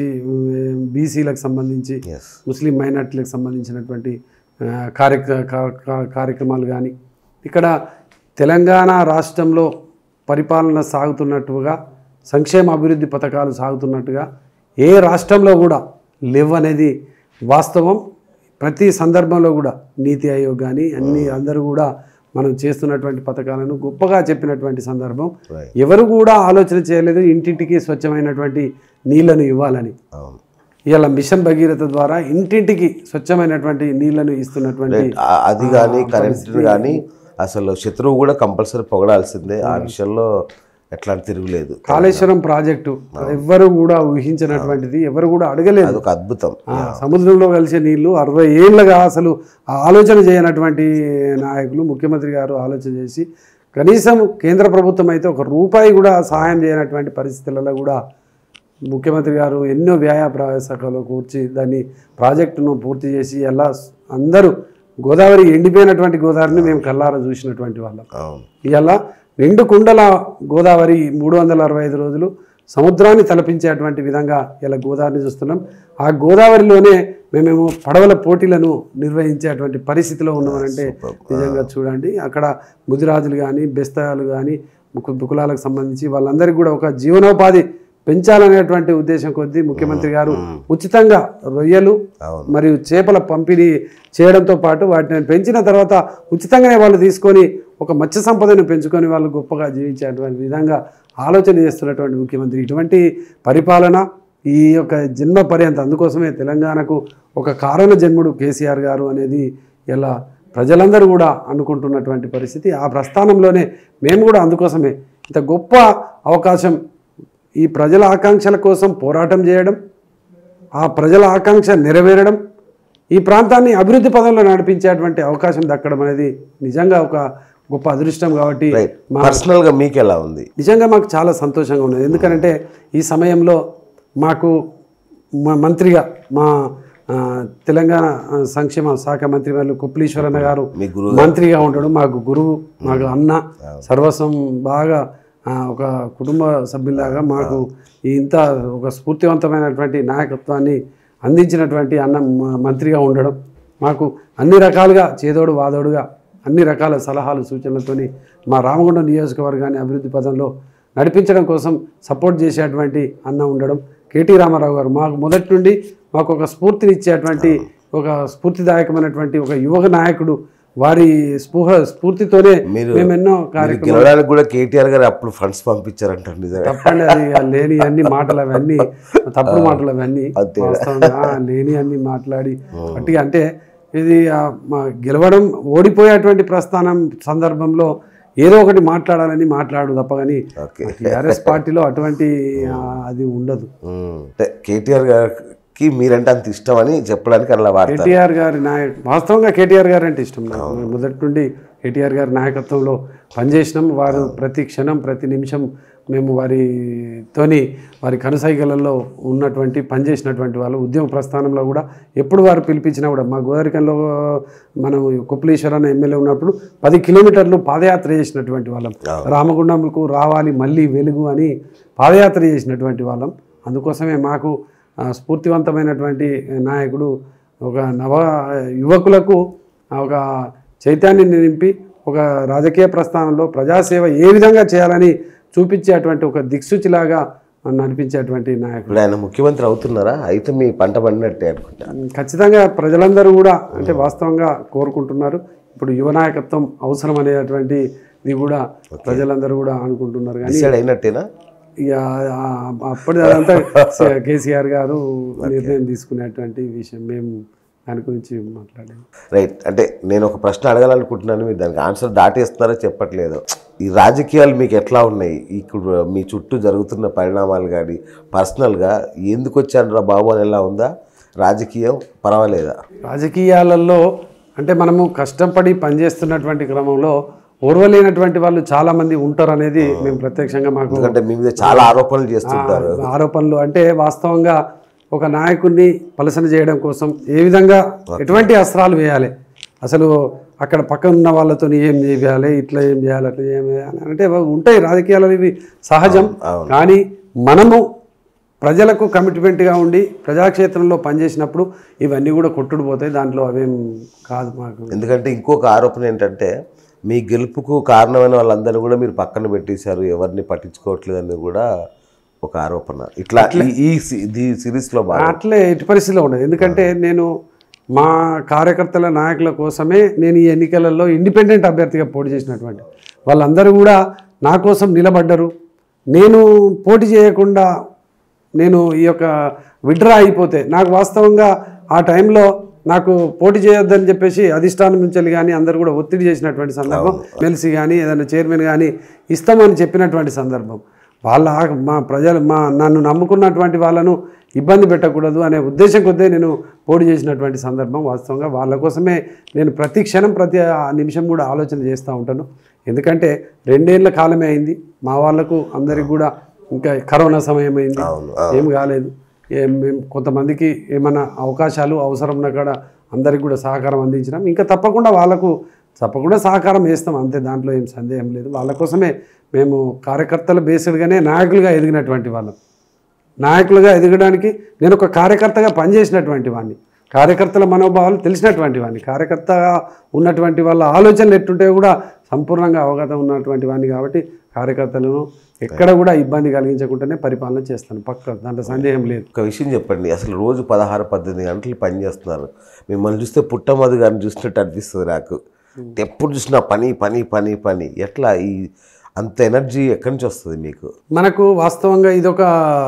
బీసీలకు సంబంధించి ఎస్ ముస్లిం మైనార్టీలకు సంబంధించినటువంటి ఆ, కార్యక్ర కా- కా- కార్యక్రమాలు కానీ ఇక్కడ తెలంగాణ రాష్ట్రంలో పరిపాలన సాగుతున్నట్టుగా సంక్షేమ అభివృద్ధి పథకాలు సాగుతున్నట్టుగా ఏ రాష్ట్రంలో కూడా లేవనేది వాస్తవం ప్రతి సందర్భంలో కూడా నీతి ఆయోగ్ కానీ అన్ని అందరూ కూడా మనం చేస్తున్నటువంటి పథకాలను గొప్పగా చెప్పినటువంటి సందర్భం Right. ఎవరు కూడా ఆలోచన చేయలేదు ఇంటింటికి స్వచ్ఛమైనటువంటి నీళ్లను ఇవ్వాలని అవును ఇవాళ మిషన్ భగీరథ ద్వారా ఇంటింటికి స్వచ్ఛమైనటువంటి నీళ్లను ఇస్తున్నటువంటి ఆ- అది కానీ కరెంట్ కానీ అసలు శత్రువు కూడా కంపల్సరీ పొగడాల్సిందే ఆ విషయంలో ఎట్లాంటి తిరుగులేదు కాళేశ్వరం ప్రాజెక్టు ఎవ్వరు కూడా ఊహించినటువంటిది ఎవరు కూడా అడగలేదు అదొక అద్భుతం ఆ, సముద్రంలో కలిసే నీళ్లు అరవై ఏళ్ళగా అసలు ఆ ఆలోచన చేయనటువంటి నాయకులు ముఖ్యమంత్రి గారు ఆలోచన చేసి కనీసం కేంద్ర ప్రభుత్వం అయితే ఒక రూపాయి కూడా సహాయం చేయనటువంటి పరిస్థితులలో కూడా ముఖ్యమంత్రి గారు ఎన్నో వ్యాయ ప్రవేశాలలో కూర్చి దాన్ని ప్రాజెక్టును పూర్తి చేసి ఎలా అందరూ గోదావరి ఎండిపోయినటువంటి గోదావరిని మేము కల్లారా చూసినటువంటి వాళ్ళం అవును ఇవాళ నిండు కుండల గోదావరి మూడు వందల అరవై ఐదు రోజులు సముద్రాన్ని తలపించేటువంటి విధంగా ఇలా గోదావరిని చూస్తున్నాం ఆ గోదావరిలోనే మేమేమో పడవల పోటీలను నిర్వహించేటువంటి పరిస్థితిలో ఉన్నామనంటే నిజంగా చూడండి అక్కడ ముదిరాజులు కానీ బెస్తాలు కానీ కులాలకు సంబంధించి వాళ్ళందరికీ కూడా ఒక జీవనోపాధి పెంచాలనేటువంటి ఉద్దేశం కొద్దీ ముఖ్యమంత్రి గారు ఉచితంగా రొయ్యలు అవును మరియు చేపల పంపిణీ చేయడంతో పాటు వాటిని పెంచిన తర్వాత ఉచితంగానే వాళ్ళు తీసుకొని ఒక మత్స్య సంపదను పెంచుకొని వాళ్ళు గొప్పగా జీవించేటువంటి విధంగా ఆలోచన చేస్తున్నటువంటి ముఖ్యమంత్రి ఇటువంటి పరిపాలన ఈ యొక్క జన్మ పర్యంత అందుకోసమే తెలంగాణకు ఒక కారణ జన్ముడు కేసీఆర్ గారు అనేది ఇలా ప్రజలందరూ కూడా అనుకుంటున్నటువంటి పరిస్థితి ఆ ప్రస్థానంలోనే మేము కూడా అందుకోసమే ఇంత గొప్ప అవకాశం ఈ ప్రజల ఆకాంక్షల కోసం పోరాటం చేయడం ఆ ప్రజల ఆకాంక్ష నెరవేరడం ఈ ప్రాంతాన్ని అభివృద్ధి పదంలో నడిపించేటువంటి అవకాశం దక్కడం అనేది నిజంగా ఒక గొప్ప అదృష్టం కాబట్టి రైట్ పర్సనల్గా మీకు ఎలా ఉంది నిజంగా మాకు చాలా సంతోషంగా ఉన్నది ఎందుకంటే ఈ సమయంలో మాకు మా మంత్రిగా మా ఆ, తెలంగాణ ఆ, సంక్షేమ శాఖ మంత్రి వాళ్ళు కొప్పులీశ్వరన్న గారు మీ గురువు మంత్రిగా ఉండడం మాకు గురువు మాకు అన్న సర్వస్వం బాగా ఆ, ఒక కుటుంబ సభ్యులాగా మాకు ఇంత ఒక స్ఫూర్తివంతమైనటువంటి నాయకత్వాన్ని అందించినటువంటి అన్న మ- మంత్రిగా ఉండడం మాకు అన్ని రకాలుగా చేదోడు వాదోడుగా అన్ని రకాల సలహాలు సూచనలతోని మా రామగుండం నియోజకవర్గాన్ని అభివృద్ధి పదంలో నడిపించడం కోసం సపోర్ట్ చేసేటువంటి అన్న ఉండడం కేటీ రామారావు గారు మాకు మొదటి నుండి మాకు ఒక స్ఫూర్తినిచ్చేటువంటి ఒక స్ఫూర్తిదాయకమైనటువంటి ఒక యువక నాయకుడు వారి స్పూహ స్ఫూర్తితోనే మీరు మేము ఎన్నో మీరు కార్యక్రమాలు గెలవడానికి కూడా కేటీఆర్ గారు అప్పుడు ఫండ్స్ పంపించారంటారు నిజమే తప్పండి అది ఇక లేని అన్ని మాటలు అవన్నీ తప్పుడు మాటలు అవన్నీ అంతే. వాస్తవంగా ఆ, లేని అన్ని మాట్లాడి గట్టిగా అంటే ఇది ఆ, మా గెలవడం ఓడిపోయేటువంటి ప్రస్థానం సందర్భంలో ఏదో ఒకటి మాట్లాడాలని మాట్లాడు తప్ప కానీ ఓకే టీఆర్ఎస్ పార్టీలో అటువంటి ఆ, అది ఉండదు ఉమ్. అంటే కేటీఆర్ గారికి మీరంటే అంత ఇష్టం అని చెప్పడానికి అలా వాడతారు కేటీఆర్ గారి నాయక వాస్తవంగా కేటీఆర్ గారు అంటే ఇష్టం నాకు మొదటి నుండి కేటీఆర్ గారి నాయకత్వంలో పనిచేసినాం వారు ప్రతి క్షణం ప్రతి నిమిషం మేము వారితోని వారి కనుసైగలలో ఉన్నటువంటి పనిచేసినటువంటి వాళ్ళు ఉద్యమ ప్రస్థానంలో కూడా ఎప్పుడు వారు పిలిపించినా కూడా మా గోదావరికంలో మనం కుప్పలీశ్వర అనే ఎమ్మెల్యే ఉన్నప్పుడు పది కిలోమీటర్లు పాదయాత్ర చేసినటువంటి వాళ్ళం రామగుండంకు రావాలి మళ్ళీ వెలుగు అని పాదయాత్ర చేసినటువంటి వాళ్ళం అందుకోసమే మాకు ఆ, స్ఫూర్తివంతమైనటువంటి నాయకుడు ఒక నవ యువకులకు ఆ, ఒక చైతన్యాన్ని నింపి ఒక రాజకీయ ప్రస్థానంలో ప్రజాసేవ ఏ విధంగా చేయాలని చూపించేటువంటి ఒక దిక్సూచిలాగా నడిపించేటువంటి నాయకుడు ఇప్పుడు ఆయన ముఖ్యమంత్రి అవుతున్నారా అయితే మీ పంట పండినట్టే అనుకుంటా ఖచ్చితంగా ప్రజలందరూ కూడా అంటే వాస్తవంగా కోరుకుంటున్నారు ఇప్పుడు యువ నాయకత్వం అవసరం అనేటువంటి ఇది కూడా ప్రజలందరూ కూడా అనుకుంటున్నారు కానీ డిసైడ్ అయినట్టేనా ఇక ఆ- అప్పటి అదంతా కేసీఆర్ గారు నిర్ణయం తీసుకునేటువంటి విషయం మేము దాని గురించి మాట్లాడాము రైట్ అంటే నేను ఒక ప్రశ్న అడగాలనుకుంటున్నాను మీరు దానికి ఆన్సర్ దాటేస్తున్నారో చెప్పట్లేదు ఈ రాజకీయాలు మీకు ఎట్లా ఉన్నాయి ఇప్పుడు మీ చుట్టూ జరుగుతున్న పరిణామాలు కానీ పర్సనల్గా ఎందుకు వచ్చాను రా బాబు అని ఎలా ఉందా రాజకీయం పర్వాలేదా రాజకీయాలలో అంటే మనము కష్టపడి పనిచేస్తున్నటువంటి క్రమంలో ఓర్వలేనటువంటి వాళ్ళు చాలా మంది ఉంటారు అనేది మేము ప్రత్యక్షంగా మాకు ఎందుకంటే మీ మీద చాలా ఆరోపణలు చేస్తుంటారు ఆరోపణలు అంటే వాస్తవంగా ఒక నాయకుడిని పలసన చేయడం కోసం ఏ విధంగా ఎటువంటి అస్త్రాలు వేయాలి అసలు అక్కడ పక్కన ఉన్న వాళ్ళతో ఏం చేయాలి ఇట్లా ఏం చేయాలి అట్లా ఏం చేయాలి అంటే ఉంటాయి రాజకీయాలు ఇవి సహజం కానీ మనము ప్రజలకు కమిట్మెంట్గా ఉండి ప్రజాక్షేత్రంలో పనిచేసినప్పుడు ఇవన్నీ కూడా కొట్టుడు పోతాయి దాంట్లో అవేం కాదు మాకు ఎందుకంటే ఇంకొక ఆరోపణ ఏంటంటే మీ గెలుపుకు కారణమైన వాళ్ళందరినీ కూడా మీరు పక్కన పెట్టేశారు ఎవరిని పట్టించుకోవట్లేదని కూడా ఒక ఆరోపణ ఇట్లా ఈ- ఈ సి- ఈ సిరీస్లో బాగా అట్లే ఎట్టి పరిస్థితిలో ఉండదు ఎందుకంటే నేను మా కార్యకర్తల నాయకుల కోసమే నేను ఈ ఎన్నికలలో ఇండిపెండెంట్ అభ్యర్థిగా పోటీ చేసినటువంటి వాళ్ళందరూ కూడా నా కోసం నిలబడ్డరు నేను పోటీ చేయకుండా నేను ఈ యొక్క విడ్రా అయిపోతే నాకు వాస్తవంగా ఆ టైంలో నాకు పోటీ చేయొద్దని చెప్పేసి అధిష్టానం నుంచి వెళ్ళి కానీ అందరూ కూడా ఒత్తిడి చేసినటువంటి సందర్భం మెలిసి కానీ ఏదైనా చైర్మన్ కానీ ఇస్తామని చెప్పినటువంటి సందర్భం వాళ్ళ ఆ- మా ప్రజలు మా నన్ను నమ్ముకున్నటువంటి వాళ్ళను ఇబ్బంది పెట్టకూడదు అనే ఉద్దేశం కొద్దే నేను పోటీ చేసినటువంటి సందర్భం వాస్తవంగా వాళ్ళ కోసమే నేను ప్రతి క్షణం ప్రతి ఆ నిమిషం కూడా ఆలోచన చేస్తూ ఉంటాను ఎందుకంటే రెండేళ్ల కాలమే అయింది మా వాళ్ళకు అందరికి కూడా ఇంకా కరోనా సమయం అయింది అవును ఏం కాలేదు ఏం మేము కొంతమందికి ఏమైనా అవకాశాలు అవసరం ఉన్న కాడ అందరికి కూడా సహకారం అందించినాం ఇంకా తప్పకుండా వాళ్ళకు తప్పకుండా సహకారం వేస్తాం అంతే దాంట్లో ఏం సందేహం లేదు వాళ్ళ కోసమే మేము కార్యకర్తల బేస్డ్గానే నాయకులుగా ఎదిగినటువంటి వాళ్ళం నాయకులుగా ఎదగడానికి నేను ఒక కార్యకర్తగా పనిచేసినటువంటి వాడిని కార్యకర్తల మనోభావాలు తెలిసినటువంటి వాడిని కార్యకర్తగా ఉన్నటువంటి వాళ్ళ ఆలోచనలు ఎట్టుంటే కూడా సంపూర్ణంగా అవగతం ఉన్నటువంటి వాడిని కాబట్టి కార్యకర్తలను ఎక్కడ కూడా ఇబ్బంది కలిగించకుండానే పరిపాలన చేస్తాను పక్క దాంట్లో సందేహం లేదు ఒక విషయం చెప్పండి అసలు రోజు పదహారు పద్దెనిమిది గంటలు పని చేస్తున్నారు మిమ్మల్ని చూస్తే పుట్టమధు గారిని చూసినట్టు అనిపిస్తుంది నాకు ఎప్పుడు చూసినా పని పని పని పని ఎట్లా ఈ అంత ఎనర్జీ ఎక్కడి నుంచి వస్తుంది మీకు మనకు వాస్తవంగా ఇదొక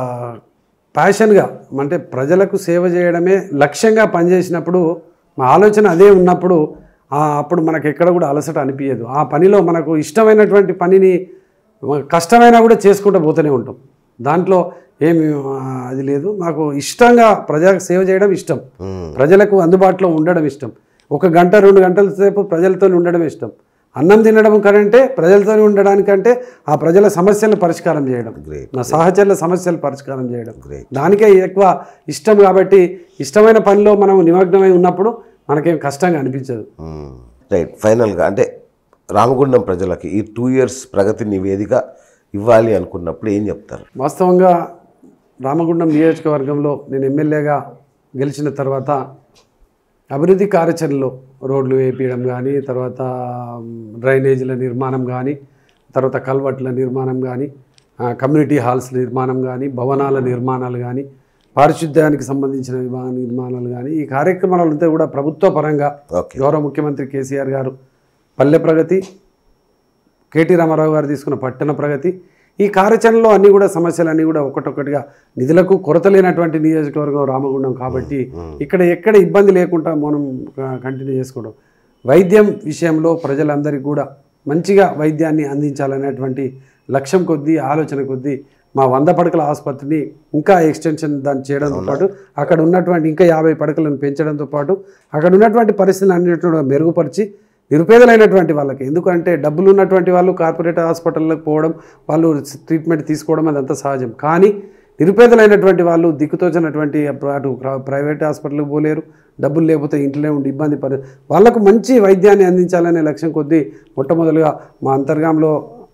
ప్యాషన్గా అంటే ప్రజలకు సేవ చేయడమే లక్ష్యంగా పనిచేసినప్పుడు మా ఆలోచన అదే ఉన్నప్పుడు ఆ అప్పుడు మనకు ఎక్కడ కూడా అలసట అనిపించదు ఆ పనిలో మనకు ఇష్టమైనటువంటి పనిని కష్టమైనా కూడా చేసుకుంటూ పోతూనే ఉంటాం దాంట్లో ఏమి ఆ, అది లేదు మాకు ఇష్టంగా ప్రజలకు సేవ చేయడం ఇష్టం ప్రజలకు అందుబాటులో ఉండడం ఇష్టం ఒక గంట రెండు గంటల సేపు ప్రజలతో ఉండడం ఇష్టం అన్నం తినడం కంటే ప్రజలతో ఉండడానికంటే ఆ ప్రజల సమస్యలను పరిష్కారం చేయడం గ్రేట్ నా సహచరుల సమస్యలు పరిష్కారం చేయడం గ్రేట్ దానికే ఎక్కువ ఇష్టం కాబట్టి ఇష్టమైన పనిలో మనం నిమగ్నమై ఉన్నప్పుడు మనకేం కష్టంగా అనిపించదు రైట్ ఫైనల్గా అంటే రామగుండం ప్రజలకి ఈ టూ ఇయర్స్ ప్రగతి నివేదిక ఇవ్వాలి అనుకున్నప్పుడు ఏం చెప్తారు వాస్తవంగా రామగుండం నియోజకవర్గంలో నేను ఎమ్మెల్యేగా గెలిచిన తర్వాత అభివృద్ధి కార్యాచరణలో రోడ్లు వేపించడం కానీ తర్వాత డ్రైనేజీల నిర్మాణం కానీ తర్వాత కల్వర్ట్ల నిర్మాణం కానీ ఆ, కమ్యూనిటీ హాల్స్ నిర్మాణం కానీ భవనాల నిర్మాణాలు కానీ పారిశుద్ధ్యానికి సంబంధించిన విభా- నిర్మాణాలు కానీ ఈ కార్యక్రమాలంతా కూడా ప్రభుత్వ పరంగా ఓకే గౌరవ ముఖ్యమంత్రి కేసీఆర్ గారు పల్లె ప్రగతి కేటీ రామారావు గారు తీసుకున్న పట్టణ ప్రగతి ఈ కార్యాచరణలో అన్నీ కూడా సమస్యలు అన్నీ కూడా ఒకటొక్కటిగా నిధులకు కొరత లేనటువంటి నియోజకవర్గం రామగుండం కాబట్టి ఇక్కడ ఎక్కడ ఇబ్బంది లేకుండా మనం కంటిన్యూ చేసుకోవడం వైద్యం విషయంలో ప్రజలందరికీ కూడా మంచిగా వైద్యాన్ని అందించాలనేటువంటి లక్ష్యం కొద్దీ ఆలోచన కొద్దీ మా వంద పడకల ఆసుపత్రిని ఇంకా ఎక్స్టెన్షన్ దాన్ని చేయడంతో పాటు అక్కడ ఉన్నటువంటి ఇంకా యాభై పడకలను పెంచడంతో పాటు అక్కడ ఉన్నటువంటి పరిస్థితులు అన్నింటిని కూడా మెరుగుపరిచి నిరుపేదలైనటువంటి వాళ్ళకి ఎందుకంటే డబ్బులు ఉన్నటువంటి వాళ్ళు కార్పొరేట్ హాస్పిటల్లోకి పోవడం వాళ్ళు ట్రీట్మెంట్ తీసుకోవడం అదంతా సహజం కానీ నిరుపేదలైనటువంటి వాళ్ళు దిక్కుతోచినటువంటి అటు ప్ర- ప్రైవేట్ హాస్పిటల్కి పోలేరు డబ్బులు లేకపోతే ఇంట్లో ఉండి ఇబ్బంది పడి వాళ్ళకు మంచి వైద్యాన్ని అందించాలనే లక్ష్యం కొద్దీ మొట్టమొదలుగా మా అంతర్గాంలో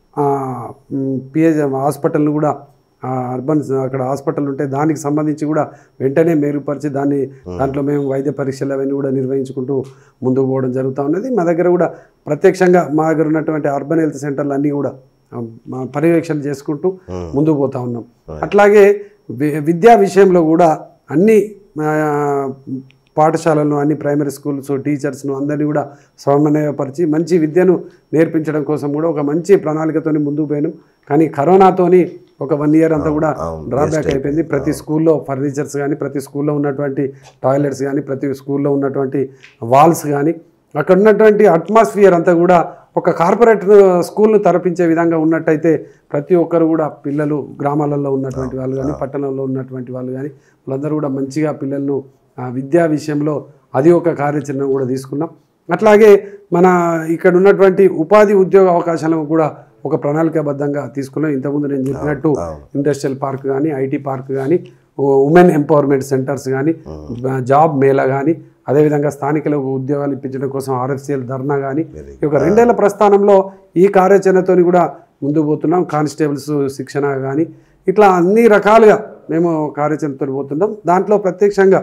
పిహెచ్ హాస్పిటల్ను కూడా ఆ, అర్బన్ అక్కడ హాస్పిటల్ ఉంటే దానికి సంబంధించి కూడా వెంటనే మెరుగుపరిచి దాన్ని దాంట్లో మేము వైద్య పరీక్షలు అవన్నీ కూడా నిర్వహించుకుంటూ ముందుకు పోవడం జరుగుతూ ఉన్నది మా దగ్గర కూడా ప్రత్యక్షంగా మా దగ్గర ఉన్నటువంటి అర్బన్ హెల్త్ సెంటర్లు అన్నీ కూడా ఆ, మా పర్యవేక్షణ చేసుకుంటూ ముందుకు పోతా ఉన్నాం అట్లాగే వి- విద్యా విషయంలో కూడా అన్ని ఆ, పాఠశాలలను అన్ని ప్రైమరీ స్కూల్స్ టీచర్స్ను అందరినీ కూడా సమన్వయపరిచి మంచి విద్యను నేర్పించడం కోసం కూడా ఒక మంచి ప్రణాళికతోని ముందుకు పోయినాం కానీ కరోనాతోని ఒక వన్ ఇయర్ అంతా కూడా అవును, డ్రాబ్యాక్ అయిపోయింది ప్రతి స్కూల్లో ఫర్నిచర్స్ కానీ ప్రతి స్కూల్లో ఉన్నటువంటి టాయిలెట్స్ కానీ ప్రతి స్కూల్లో ఉన్నటువంటి వాల్స్ కానీ అక్కడ ఉన్నటువంటి అట్మాస్ఫియర్ అంతా కూడా ఒక కార్పొరేట్ స్కూల్ను తరపించే విధంగా ఉన్నట్టయితే ప్రతి ఒక్కరు కూడా పిల్లలు గ్రామాలలో ఉన్నటువంటి వాళ్ళు కానీ పట్టణంలో ఉన్నటువంటి వాళ్ళు కానీ వాళ్ళందరూ కూడా మంచిగా పిల్లలను ఆ, విద్యా విషయంలో అది ఒక కార్యాచరణ కూడా తీసుకున్నాం అట్లాగే మన ఇక్కడ ఉన్నటువంటి ఉపాధి ఉద్యోగ అవకాశాలను కూడా ఒక ప్రణాళికాబద్ధంగా తీసుకున్నాం ఇంతకుముందు నేను చెప్పినట్టు ఇండస్ట్రియల్ పార్క్ కానీ ఐటీ పార్క్ కానీ ఉమెన్ ఎంపవర్మెంట్ సెంటర్స్ కానీ జాబ్ మేళా కానీ అదేవిధంగా స్థానికులకు ఉద్యోగాలు ఇప్పించడం కోసం ఆర్ఎఫ్సిఎల్ ధర్నా కానీ ఈ యొక్క రెండేళ్ల ప్రస్థానంలో ఈ కార్యాచరణతోని కూడా ముందుకు పోతున్నాం కానిస్టేబుల్స్ శిక్షణ కానీ ఇట్లా అన్ని రకాలుగా మేము కార్యాచరణతో పోతున్నాం దాంట్లో ప్రత్యక్షంగా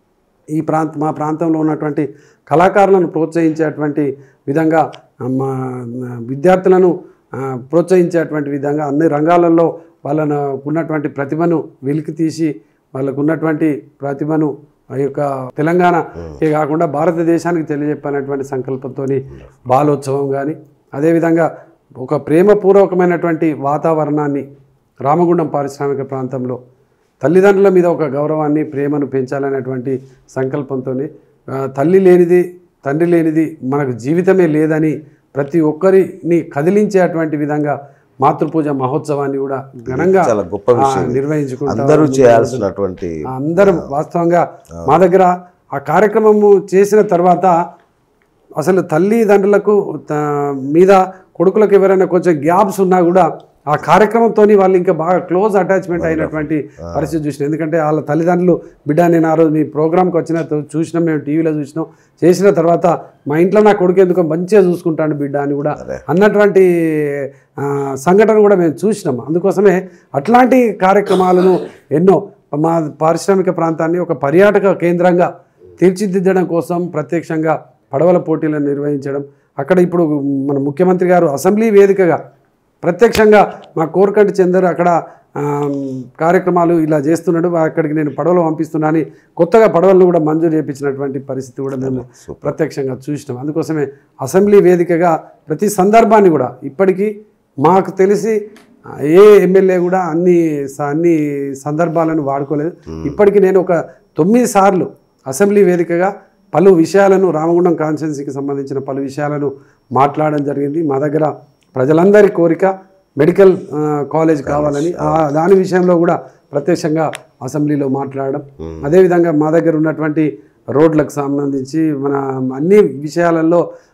ఈ ప్రాంత మా ప్రాంతంలో ఉన్నటువంటి కళాకారులను ప్రోత్సహించేటువంటి విధంగా ఆ, మా విద్యార్థులను ఆ, ప్రోత్సహించేటువంటి విధంగా అన్ని రంగాలలో వాళ్ళను ఉన్నటువంటి ప్రతిభను వెలికి తీసి వాళ్ళకు ఉన్నటువంటి ప్రతిభను ఆ యొక్క తెలంగాణకే కాకుండా భారతదేశానికి తెలియజెప్పనటువంటి సంకల్పంతో బాలోత్సవం కానీ అదేవిధంగా ఒక ప్రేమపూర్వకమైనటువంటి వాతావరణాన్ని రామగుండం పారిశ్రామిక ప్రాంతంలో తల్లిదండ్రుల మీద ఒక గౌరవాన్ని ప్రేమను పెంచాలనేటువంటి సంకల్పంతో తల్లి లేనిది తండ్రి లేనిది మనకు జీవితమే లేదని ప్రతి ఒక్కరిని కదిలించేటువంటి విధంగా మాతృపూజ మహోత్సవాన్ని కూడా ఘనంగా చాలా గొప్ప ఆ, విషయం ఇది. నిర్వహించుకుంటాం అందరూ చేయాల్సినటువంటి అందరం వాస్తవంగా మా దగ్గర ఆ కార్యక్రమము చేసిన తర్వాత అసలు తల్లిదండ్రులకు త- మీద కొడుకులకు ఎవరైనా కొంచెం గ్యాప్స్ ఉన్నా కూడా ఆ కార్యక్రమంతో వాళ్ళు ఇంకా బాగా క్లోజ్ అటాచ్మెంట్ అయినటువంటి పరిస్థితి చూసినాం ఎందుకంటే వాళ్ళ తల్లిదండ్రులు బిడ్డ నేను ఆ రోజు మీ ప్రోగ్రామ్కి వచ్చిన త- చూసినాం మేము టీవీలో చూసినాం చేసిన తర్వాత మా ఇంట్లో నా కొడుకు ఎందుకో మంచిగా చూసుకుంటాను బిడ్డ అని కూడా అన్నటువంటి ఆ, సంఘటన కూడా మేము చూసినాం అందుకోసమే అట్లాంటి కార్యక్రమాలను ఎన్నో మా పారిశ్రామిక ప్రాంతాన్ని ఒక పర్యాటక కేంద్రంగా తీర్చిదిద్దడం కోసం ప్రత్యక్షంగా పడవల పోటీలను నిర్వహించడం అక్కడ ఇప్పుడు మన ముఖ్యమంత్రి గారు అసెంబ్లీ వేదికగా ప్రత్యక్షంగా మా కోరకంటి చందర్ అక్కడ ఆమ్, కార్యక్రమాలు ఇలా చేస్తున్నాడు అక్కడికి నేను పడవలు పంపిస్తున్నాను కొత్తగా పడవలను కూడా మంజూరు చేయించినటువంటి పరిస్థితి కూడా మేము ప్రత్యక్షంగా చూసినాం అందుకోసమే అసెంబ్లీ వేదికగా ప్రతి సందర్భాన్ని కూడా ఇప్పటికీ మాకు తెలిసి ఆ, ఏ ఎమ్మెల్యే కూడా అన్ని స- అన్ని సందర్భాలను వాడుకోలేదు ఇప్పటికీ నేను ఒక తొమ్మిది సార్లు అసెంబ్లీ వేదికగా పలు విషయాలను రామగుండం కాన్స్టిట్యున్సీకి సంబంధించిన పలు విషయాలను మాట్లాడడం జరిగింది మా దగ్గర ప్రజలందరి కోరిక మెడికల్ ఆ, కాలేజ్ కావాలని ఆ, దాని విషయంలో కూడా ప్రత్యక్షంగా అసెంబ్లీలో మాట్లాడడం అదేవిధంగా మా దగ్గర ఉన్నటువంటి రోడ్లకు సంబంధించి మన అన్ని విషయాలలో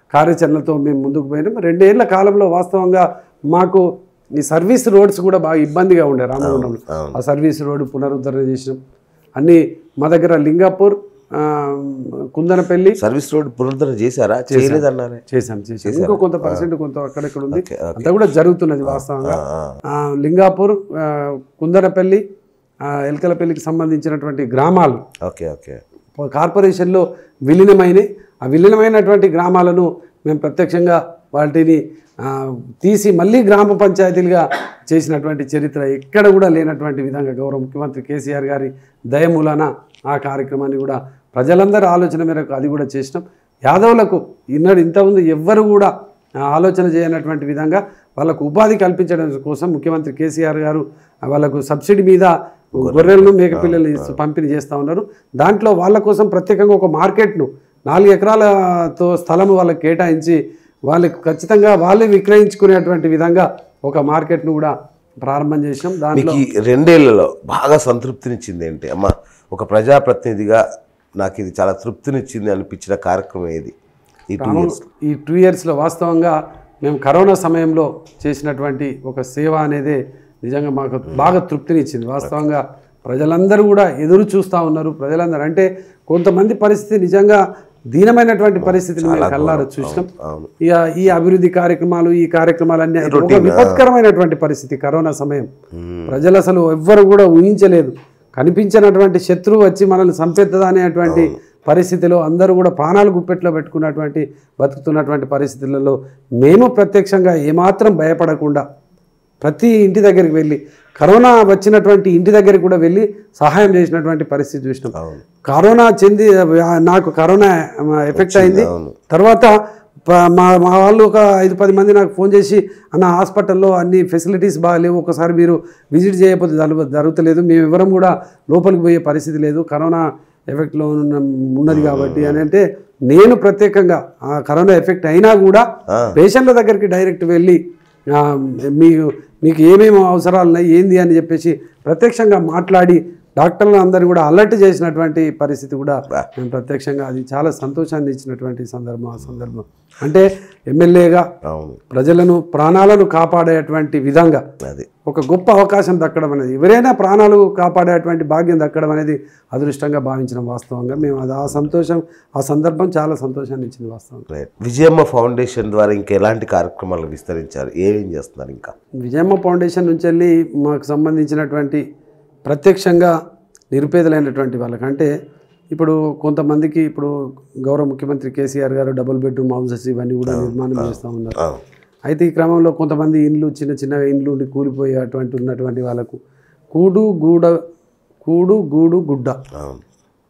కార్యాచరణలతో మేము ముందుకు పోయినాం రెండేళ్ల కాలంలో వాస్తవంగా మాకు ఈ సర్వీస్ రోడ్స్ కూడా బాగా ఇబ్బందిగా ఉండే రామగుండంలో అవును. ఆ సర్వీస్ రోడ్డు పునరుద్ధరణ చేసినాం అన్నీ మా దగ్గర లింగాపూర్ ఆ, కుందనపల్లి సర్వీస్ రోడ్ పునరుద్ధరణ చేశారా చేయలేదన్నారే చేశాం చేశాం ఇంకో కొంత పర్సెంట్ కొంత అక్కడక్కడ ఉంది ఓకే, ఓకే. అంతా కూడా జరుగుతున్నది వాస్తవంగా ఆ, ఆ, లింగాపూర్ ఆ, కుందనపల్లి ఆ, ఎల్కలపల్లికి సంబంధించినటువంటి గ్రామాలు ఓకే ఓకే కార్పొరేషన్లో విలీనమైనవి ఆ విలీనమైనటువంటి గ్రామాలను మేము ప్రత్యక్షంగా వాటిని ఆ, తీసి మళ్ళీ గ్రామ పంచాయతీలుగా చేసినటువంటి చరిత్ర ఎక్కడ కూడా లేనటువంటి విధంగా గౌరవ ముఖ్యమంత్రి కేసీఆర్ గారి దయమూలాన ఆ కార్యక్రమాన్ని కూడా ప్రజలందరి ఆలోచన మేరకు అది కూడా చేసినాం యాదవులకు ఇన్నడు ఇంతకుముందు ఎవ్వరు కూడా ఆ, ఆలోచన చేయనటువంటి విధంగా వాళ్ళకు ఉపాధి కల్పించడం కోసం ముఖ్యమంత్రి కేసీఆర్ గారు వాళ్ళకు సబ్సిడీ మీద గొర్రెలను మేకపిల్లలు ఇస్తూ పంపిణీ చేస్తూ ఉన్నారు దాంట్లో వాళ్ళ కోసం ప్రత్యేకంగా ఒక మార్కెట్ను నాలుగు ఎకరాలతో స్థలం వాళ్ళకి కేటాయించి వాళ్ళకి ఖచ్చితంగా వాళ్ళే విక్రయించుకునేటువంటి విధంగా ఒక మార్కెట్ను కూడా ప్రారంభం చేసినాం దాంట్లో మీకు ఈ రెండేళ్లలో బాగా సంతృప్తినిచ్చింది ఏంటి అమ్మ ఒక ప్రజాప్రతినిధిగా నాకు ఇది చాలా తృప్తినిచ్చింది అనిపించిన కార్యక్రమం ఏది ఈ టూ ఇయర్స్ ఈ టూ ఇయర్స్లో వాస్తవంగా మేము కరోనా సమయంలో చేసినటువంటి ఒక సేవ అనేది నిజంగా మాకు బాగా తృప్తినిచ్చింది వాస్తవంగా ప్రజలందరూ కూడా ఎదురు చూస్తూ ఉన్నారు ప్రజలందరూ అంటే కొంతమంది పరిస్థితి నిజంగా దీనమైనటువంటి పరిస్థితిని మేము కల్లారా చూసినాం అవును ఇక ఈ అభివృద్ధి కార్యక్రమాలు ఈ కార్యక్రమాలన్నీ ఒక విపత్కరమైనటువంటి పరిస్థితి కరోనా సమయం ప్రజలు అసలు ఎవ్వరు కూడా ఊహించలేదు కనిపించినటువంటి శత్రువు వచ్చి మనల్ని చంపేస్తుందా అనేటువంటి పరిస్థితిలో అందరూ కూడా ప్రాణాలు గుప్పెట్లో పెట్టుకున్నటువంటి బతుకుతున్నటువంటి పరిస్థితులలో మేము ప్రత్యక్షంగా ఏమాత్రం భయపడకుండా ప్రతి ఇంటి దగ్గరికి వెళ్ళి కరోనా వచ్చినటువంటి ఇంటి దగ్గరికి కూడా వెళ్ళి సహాయం చేసినటువంటి పరిస్థితి చూసినాం అవును కరోనా చెంది నాకు కరోనా ఎఫెక్ట్ అయింది అవును తర్వాత ప- మా మా వాళ్ళు ఒక ఐదు పది మంది నాకు ఫోన్ చేసి అన్న హాస్పిటల్లో అన్ని ఫెసిలిటీస్ బాగాలేవు ఒకసారి మీరు విజిట్ చేయకపోతే జరుగు- జరుగుతలేదు మేము ఎవరం కూడా లోపలికి పోయే పరిస్థితి లేదు కరోనా ఎఫెక్ట్లో ఉన్న ఉన్నది కాబట్టి అని అంటే నేను ప్రత్యేకంగా ఆ కరోనా ఎఫెక్ట్ అయినా కూడా ఆ. పేషెంట్ల దగ్గరికి డైరెక్ట్ వెళ్ళి ఆ, మీకు మీకు ఏమేమి అవసరాలు ఉన్నాయి ఏంది అని చెప్పేసి ప్రత్యక్షంగా మాట్లాడి డాక్టర్లు అందరినీ కూడా అలర్ట్ చేసినటువంటి పరిస్థితి కూడా మేము ప్రత్యక్షంగా అది చాలా సంతోషాన్ని ఇచ్చినటువంటి సందర్భం ఆ సందర్భం అంటే ఎమ్మెల్యేగా అవును ప్రజలను ప్రాణాలను కాపాడేటువంటి విధంగా అది ఒక గొప్ప అవకాశం దక్కడం అనేది ఎవరైనా ప్రాణాలు కాపాడేటువంటి భాగ్యం దక్కడం అనేది అదృష్టంగా భావించిన వాస్తవంగా మేము అది ఆ సంతోషం ఆ సందర్భం చాలా సంతోషాన్ని ఇచ్చింది వాస్తవంగా రైట్ విజయమ్మ ఫౌండేషన్ ద్వారా ఇంకా ఎలాంటి కార్యక్రమాలు విస్తరించారు ఏమేం చేస్తున్నారు ఇంకా విజయమ్మ ఫౌండేషన్ నుంచి వెళ్ళి మాకు సంబంధించినటువంటి ప్రత్యక్షంగా నిరుపేదలైనటువంటి వాళ్ళకి అంటే ఇప్పుడు కొంతమందికి ఇప్పుడు గౌరవ ముఖ్యమంత్రి కేసీఆర్ గారు డబుల్ బెడ్రూమ్ హౌసెస్ ఇవన్నీ కూడా నిర్మాణం చేస్తూ ఉన్నారు అవును అయితే ఈ క్రమంలో కొంతమంది ఇండ్లు చిన్న చిన్న ఇండ్లు ఉండి కూలిపోయి అటువంటి ఉన్నటువంటి వాళ్ళకు కూడు గూడ కూడు గూడు గుడ్డ అవును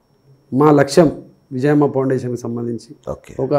మా లక్ష్యం విజయమ్మ ఫౌండేషన్కి సంబంధించి ఓకే ఒక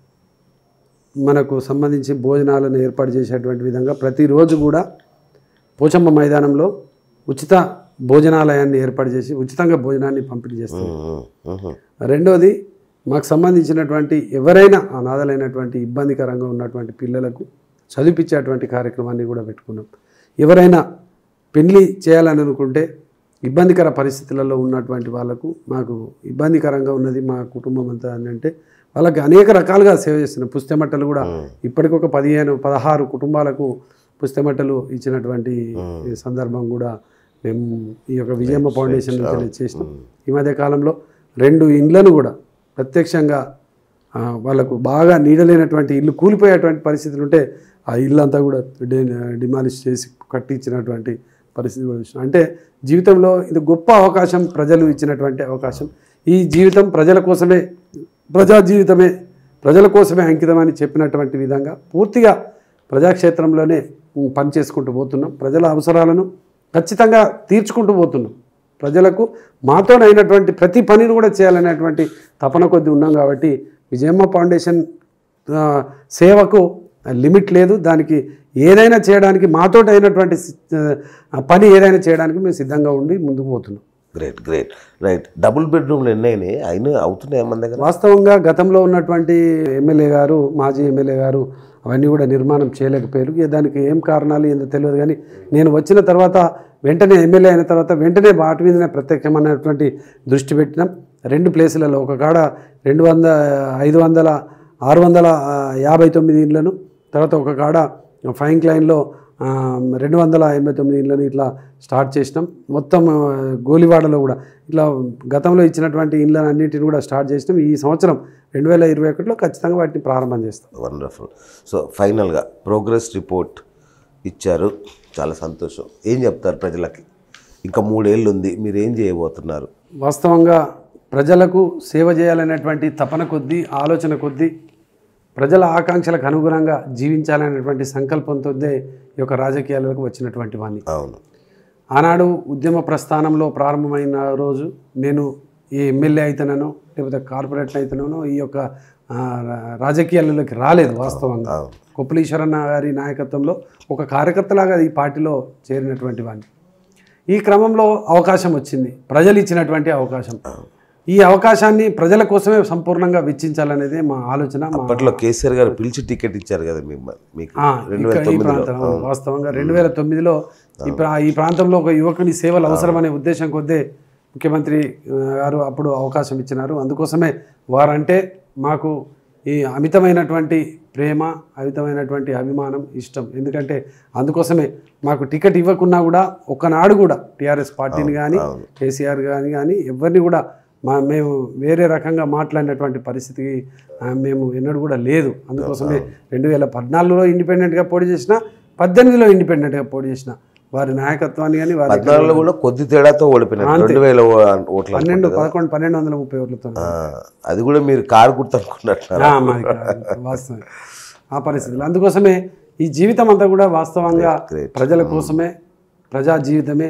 మనకు సంబంధించి భోజనాలను ఏర్పాటు చేసేటువంటి విధంగా ప్రతిరోజు కూడా పోచమ్మ మైదానంలో ఉచిత భోజనాలయాన్ని ఏర్పాటు చేసి ఉచితంగా భోజనాన్ని పంపిణీ చేస్తాం ఉమ్, ఉమ్, ఉమ్. రెండోది మాకు సంబంధించినటువంటి ఎవరైనా అనాథలైనటువంటి ఇబ్బందికరంగా ఉన్నటువంటి పిల్లలకు చదివించేటువంటి కార్యక్రమాన్ని కూడా పెట్టుకున్నాం ఎవరైనా పెళ్లి చేయాలని అనుకుంటే ఇబ్బందికర పరిస్థితులలో ఉన్నటువంటి వాళ్ళకు మాకు ఇబ్బందికరంగా ఉన్నది మా కుటుంబం అంతా అని అంటే వాళ్ళకి అనేక రకాలుగా సేవ చేస్తున్నాం పుస్తెమట్టలు కూడా ఇప్పటికొక పదిహేను పదహారు కుటుంబాలకు పుస్తెమట్టలు ఇచ్చినటువంటి ఈ సందర్భం కూడా మేము ఈ యొక్క విజయమ్మ ఫౌండేషన్ నుంచి చేసినాం ఈ మధ్య కాలంలో రెండు ఇండ్లను కూడా ప్రత్యక్షంగా ఆ, వాళ్ళకు బాగా నీడలేనటువంటి ఇల్లు కూలిపోయేటువంటి పరిస్థితులు ఉంటే ఆ ఇల్లు అంతా కూడా డిమాలిష్ చేసి కట్టించినటువంటి పరిస్థితి కూడా చూసినాం అంటే జీవితంలో ఇది గొప్ప అవకాశం ప్రజలు ఇచ్చినటువంటి అవకాశం ఈ జీవితం ప్రజల కోసమే ప్రజా జీవితమే ప్రజల కోసమే అంకితం అని చెప్పినటువంటి విధంగా పూర్తిగా ప్రజాక్షేత్రంలోనే ఉమ్, పనిచేసుకుంటూ పోతున్నాం ప్రజల అవసరాలను ఖచ్చితంగా తీర్చుకుంటూ పోతున్నాం ప్రజలకు మాతోనైనటువంటి ప్రతి పనిని కూడా చేయాలనేటువంటి తపన కొద్ది ఉన్నాం కాబట్టి విజయమ్మ ఫౌండేషన్ ఆ, సేవకు లిమిట్ లేదు దానికి ఏదైనా చేయడానికి మాతోటి అయినటువంటి ఆ, పని ఏదైనా చేయడానికి మేము సిద్ధంగా ఉండి ముందుకు పోతున్నాం గ్రేట్ గ్రేట్ రైట్ డబుల్ బెడ్రూమ్లు ఎన్ని అయినాయి అయినా అవుతున్నాయి మన దగ్గర వాస్తవంగా గతంలో ఉన్నటువంటి ఎమ్మెల్యే గారు మాజీ ఎమ్మెల్యే గారు అవన్నీ కూడా నిర్మాణం చేయలేకపోయారు ఇక దానికి ఏం కారణాలు ఏందో తెలియదు కానీ నేను వచ్చిన తర్వాత వెంటనే ఎమ్మెల్యే అయిన తర్వాత వెంటనే వాటి మీదనే ప్రత్యేకమైనటువంటి దృష్టి పెట్టినాం రెండు ప్లేసులలో ఒక కాడ రెండు వంద ఐదు వందల ఆరు వందల ఆ, యాభై తొమ్మిది ఇండ్లను తర్వాత ఒక కాడ ఫైన్ క్లైన్లో ఆ, రెండు వందల ఎనభై తొమ్మిది ఇండ్లను ఇట్లా స్టార్ట్ చేసినాం మొత్తం ఆ, గోలివాడలో కూడా ఇట్లా గతంలో ఇచ్చినటువంటి ఇండ్లను అన్నింటిని కూడా స్టార్ట్ చేసినాం ఈ సంవత్సరం రెండు వేల ఇరవై ఒకటిలో ఖచ్చితంగా వాటిని ప్రారంభం చేస్తాం వండర్ఫుల్ సో ఫైనల్గా ప్రోగ్రెస్ రిపోర్ట్ ఇచ్చారు చాలా సంతోషం ఏం చెప్తారు ప్రజలకి ఇంకా మూడేళ్ళు ఉంది మీరు ఏం చేయబోతున్నారు వాస్తవంగా ప్రజలకు సేవ చేయాలనేటువంటి తపన కొద్దీ ఆలోచన కొద్దీ ప్రజల ఆకాంక్షలకు అనుగుణంగా జీవించాలనేటువంటి సంకల్పంతో ఈ యొక్క రాజకీయాలకు వచ్చినటువంటి వాణ్ణి అవును ఆనాడు ఉద్యమ ప్రస్థానంలో ప్రారంభమైన రోజు నేను ఈ ఎమ్మెల్యే అయితేనో లేకపోతే కార్పొరేటర్ అయితేనో ఈ యొక్క ఆ, రా- రాజకీయాలలోకి రాలేదు వాస్తవంగా అవును కొప్పలీశ్వరన్న గారి నాయకత్వంలో ఒక కార్యకర్తలాగా ఈ పార్టీలో చేరినటువంటి వాడిని ఈ క్రమంలో అవకాశం వచ్చింది ప్రజలు ఇచ్చినటువంటి అవకాశం ఈ అవకాశాన్ని ప్రజల కోసమే సంపూర్ణంగా వెచ్చించాలనేదే మా ఆలోచన మా అప్పట్లో కేసీఆర్ గారు పిలిచి టికెట్ ఇచ్చారు కదా మిమ్మల్ని మీకు ఆ, రెండు వేల ఇక్కడ ఈ తొమ్మిదిలో ప్రాంతం వాస్తవంగా రెండు వేల తొమ్మిదిలో ఈ ప్రా- ఈ ప్రాంతంలో ఒక యువకుని సేవలు అవసరమనే ఉద్దేశం కొద్దే ముఖ్యమంత్రి ఆ, గారు అప్పుడు అవకాశం ఇచ్చినారు అందుకోసమే వారంటే మాకు ఈ అమితమైనటువంటి ప్రేమ అమితమైనటువంటి అభిమానం ఇష్టం ఎందుకంటే అందుకోసమే మాకు టికెట్ ఇవ్వకున్నా కూడా ఒక్కనాడు కూడా టీఆర్ఎస్ పార్టీని కానీ కేసీఆర్ కానీ కానీ ఎవరిని కూడా మా మేము వేరే రకంగా మాట్లాడినటువంటి పరిస్థితి ఆ, మేము ఎన్నడూ కూడా లేదు అందుకోసమే రెండు వేల పద్నాలుగులో ఇండిపెండెంట్గా పోటీ చేసిన పద్దెనిమిదిలో ఇండిపెండెంట్గా పోటీ చేసిన వారి నాయకత్వాన్ని కానీ వారి పద్నాలుగులో కూడా కొద్ది తేడాతో ఓడిపోయినారు రెండు వేల ఓ- ఓట్ల పన్నెండు పదకొండు పన్నెండు వందల ముప్పై ఓట్లతో ఆ, అది కూడా మీరు కారు గుర్తు అనుకున్నట్టున్నారు ఆ, మాది కాదు. వాస్తవం ఆ పరిస్థితులు అందుకోసమే ఈ జీవితం అంతా కూడా వాస్తవంగా great. ప్రజల కోసమే ప్రజా జీవితమే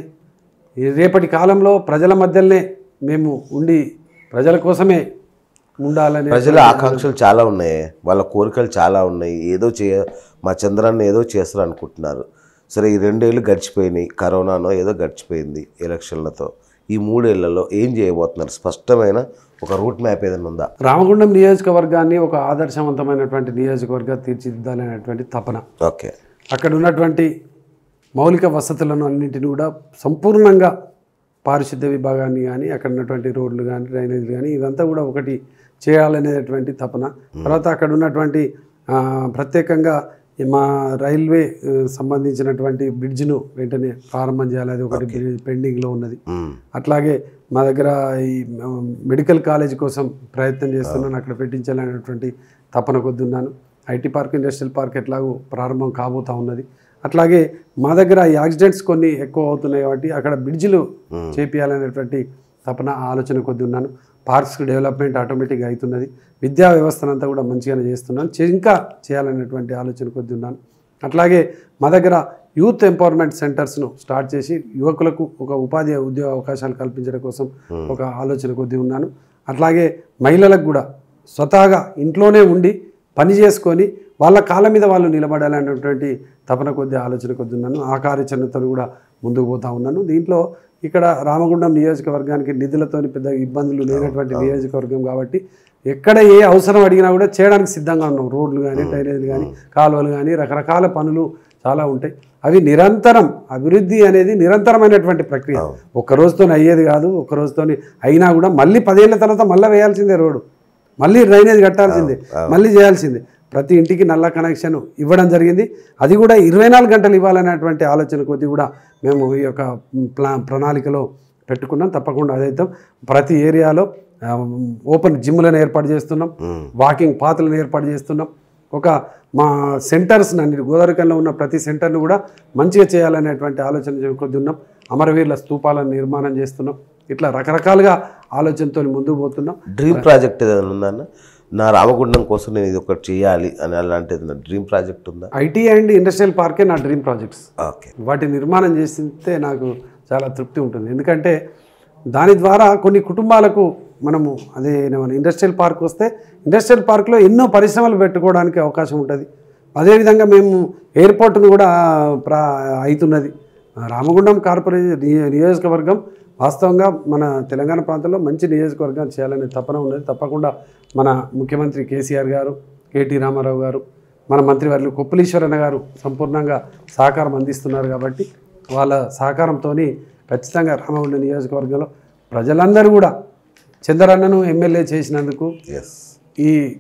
ఈ రేపటి కాలంలో ప్రజల మధ్యలోనే మేము ఉండి ప్రజల కోసమే ఉండాలనే ప్రజల ఆకాంక్షలు చాలా ఉన్నాయి వాళ్ళ కోరికలు చాలా ఉన్నాయి ఏదో చేయ మా చంద్రాన్ని ఏదో చేస్తారు అనుకుంటున్నారు సరే ఈ రెండేళ్ళు గడిచిపోయినాయి కరోనానో ఏదో గడిచిపోయింది ఎలక్షన్లతో ఈ మూడేళ్లలో ఏం చేయబోతున్నారు స్పష్టమైన ఒక రూట్ మ్యాప్ ఏదైనా ఉందా రామగుండం నియోజకవర్గాన్ని ఒక ఆదర్శవంతమైనటువంటి నియోజకవర్గం తీర్చిదిద్దాలనేటువంటి తపన ఓకే అక్కడ ఉన్నటువంటి మౌలిక వసతులను అన్నింటిని కూడా సంపూర్ణంగా పారిశుద్ధ్య విభాగాన్ని కానీ అక్కడ ఉన్నటువంటి రోడ్లు కానీ డ్రైనేజీలు కానీ ఇదంతా కూడా ఒకటి చేయాలనేటువంటి తపన తర్వాత అక్కడ ఉన్నటువంటి ఆ, ప్రత్యేకంగా ఈ మా రైల్వే ఆ, సంబంధించినటువంటి బ్రిడ్జ్ను వెంటనే ప్రారంభం చేయాలి అది ఒకటి పెండింగ్లో ఉన్నది మ్మ్. అట్లాగే మా దగ్గర ఈ ఆ, మెడికల్ కాలేజ్ కోసం ప్రయత్నం చేస్తున్నాను అక్కడ పెట్టించాలనేటువంటి తపన కొద్ది ఉన్నాను ఐటీ పార్క్ ఇండస్ట్రియల్ పార్క్ ఎట్లాగో ప్రారంభం కాబోతా ఉన్నది అట్లాగే మా దగ్గర ఈ యాక్సిడెంట్స్ కొన్ని ఎక్కువ అవుతున్నాయి కాబట్టి అక్కడ బ్రిడ్జిలు చేపియాలనేటువంటి తపన ఆలోచన కొద్ది ఉన్నాను పార్క్స్ డెవలప్మెంట్ ఆటోమేటిక్గా అవుతున్నది విద్యా వ్యవస్థనంతా కూడా మంచిగానే చేస్తున్నాను చే- ఇంకా చేయాలనేటువంటి ఆలోచన కొద్ది ఉన్నాను అట్లాగే మా దగ్గర యూత్ ఎంపవర్మెంట్ సెంటర్స్ను స్టార్ట్ చేసి యువకులకు ఒక ఉపాధి ఉద్యోగ అవకాశాలు కల్పించడం కోసం ఒక ఆలోచన కొద్ది ఉన్నాను అట్లాగే మహిళలకు కూడా స్వతహాగా ఇంట్లోనే ఉండి పని చేసుకొని వాళ్ళ కాళ్ళ మీద వాళ్ళు నిలబడాలనేటువంటి తపన కొద్ది ఆలోచన కొద్ది ఉన్నాను ఆ కార్యాచరణతో కూడా ముందుకు పోతా ఉన్నాను దీంట్లో ఇక్కడ రామగుండం నియోజకవర్గానికి నిధులతోని పెద్ద ఇబ్బందులు లేనటువంటి నియోజకవర్గం కాబట్టి ఎక్కడ ఏ అవసరం అడిగినా కూడా చేయడానికి సిద్ధంగా ఉన్నాం రోడ్లు కానీ డ్రైనేజీలు కానీ కాలువలు కానీ రకరకాల పనులు చాలా ఉంటాయి అవి నిరంతరం అభివృద్ధి అనేది నిరంతరమైనటువంటి ప్రక్రియ ఒక్క రోజుతో అయ్యేది కాదు ఒక్క రోజుతో అయినా కూడా మళ్ళీ పదేళ్ల తర్వాత మళ్ళీ వేయాల్సిందే రోడ్డు మళ్ళీ డ్రైనేజ్ కట్టాల్సిందే మళ్ళీ చేయాల్సిందే ప్రతి ఇంటికి నల్ల కనెక్షన్ ఇవ్వడం జరిగింది అది కూడా ఇరవై నాలుగు గంటలు ఇవ్వాలనేటువంటి ఆలోచన కొద్దీ కూడా మేము ఈ యొక్క ప్లా ప్రణాళికలో పెట్టుకున్నాం తప్పకుండా అదైతే ప్రతి ఏరియాలో ఆ, ఓపెన్ జిమ్లను ఏర్పాటు చేస్తున్నాం వాకింగ్ పాత్రలను ఏర్పాటు చేస్తున్నాం ఒక మా సెంటర్స్ అన్ని గోదావరికంలో ఉన్న ప్రతి సెంటర్ను కూడా మంచిగా చేయాలనేటువంటి ఆలోచన కొద్ది ఉన్నాం అమరవీరుల స్తూపాలను నిర్మాణం చేస్తున్నాం ఇట్లా రకరకాలుగా ఆలోచనతో ముందుకు పోతున్నాం డ్రీమ్ ప్రాజెక్ట్ ఏదైనా ఉందా అన్న నా రామగుండం కోసం నేను ఇది ఒకటి చేయాలి అని అలాంటిది నా డ్రీమ్ ప్రాజెక్ట్ ఉందా ఐటీ అండ్ ఇండస్ట్రియల్ పార్కే నా డ్రీమ్ ప్రాజెక్ట్స్ ఓకే వాటి నిర్మాణం చేస్తే నాకు చాలా తృప్తి ఉంటుంది ఎందుకంటే దాని ద్వారా కొన్ని కుటుంబాలకు మనము అదే మన ఇండస్ట్రియల్ పార్క్ వస్తే ఇండస్ట్రియల్ పార్క్లో ఎన్నో పరిశ్రమలు పెట్టుకోవడానికి అవకాశం ఉంటుంది అదేవిధంగా మేము ఎయిర్పోర్ట్ను కూడా ప్రా అవుతున్నది రామగుండం కార్పొరేషన్ నియో- నియోజకవర్గం వాస్తవంగా మన తెలంగాణ ప్రాంతంలో మంచి నియోజకవర్గం చేయాలనే తపన ఉన్నది తప్పకుండా మన ముఖ్యమంత్రి కేసీఆర్ గారు కేటీ రామారావు గారు మన మంత్రివర్యులు కొప్పులీశ్వరన్న గారు సంపూర్ణంగా సహకారం అందిస్తున్నారు కాబట్టి వాళ్ళ సహకారంతో ఖచ్చితంగా రామగుండం నియోజకవర్గంలో ప్రజలందరూ కూడా చంద్రన్నను ఎమ్మెల్యే చేసినందుకు ఎస్ ఈ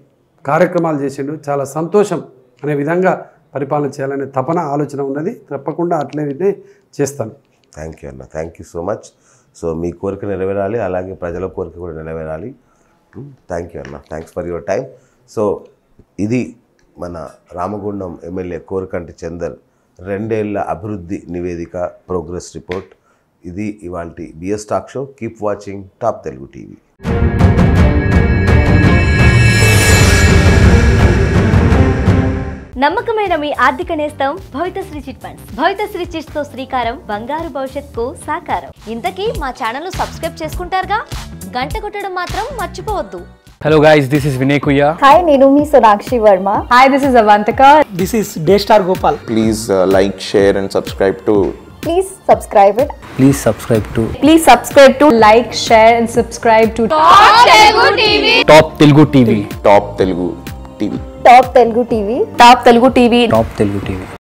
కార్యక్రమాలు చేసిండు చాలా సంతోషం అనే విధంగా పరిపాలన చేయాలనే తపన ఆలోచన ఉన్నది తప్పకుండా అట్లనే చేస్తాను థ్యాంక్ యూ అన్న thank you so much so మీ కోరిక నెరవేరాలి అలాగే ప్రజల కోరిక కూడా నెరవేరాలి థ్యాంక్ యూ అన్న thanks for your time so ఇది మన రామగుండం ఎమ్మెల్యే కోరకంటి చందర్ రెండేళ్ల అభివృద్ధి నివేదిక ప్రోగ్రెస్ రిపోర్ట్ ఇది ఇవాళ BS talk show keep watching Top Telugu TV నమ్మకమైన మీ ఆర్థిక నేస్తం Bhavithasri chit funds Bhavithasri chits తో శ్రీకారం బంగారు భవిష్యత్తుకు సాకారం ఇంతకీ మా ఛానల్ సబ్స్క్రైబ్ చేసుకుంటారుగా గంట కొట్టడం మాత్రం మర్చిపోవద్దు Hello guys, this is Vinay Kuya. Hi నేను మీ Sonakshi Varma Hi, this is Avantika. This is Daystar Gopal. please uh, like, share, and subscribe to please subscribe it Please subscribe to Please subscribe to like, share, and subscribe to Top Telugu TV. Top Telugu TV. Top Telugu TV Top Telugu TV. Top Telugu TV.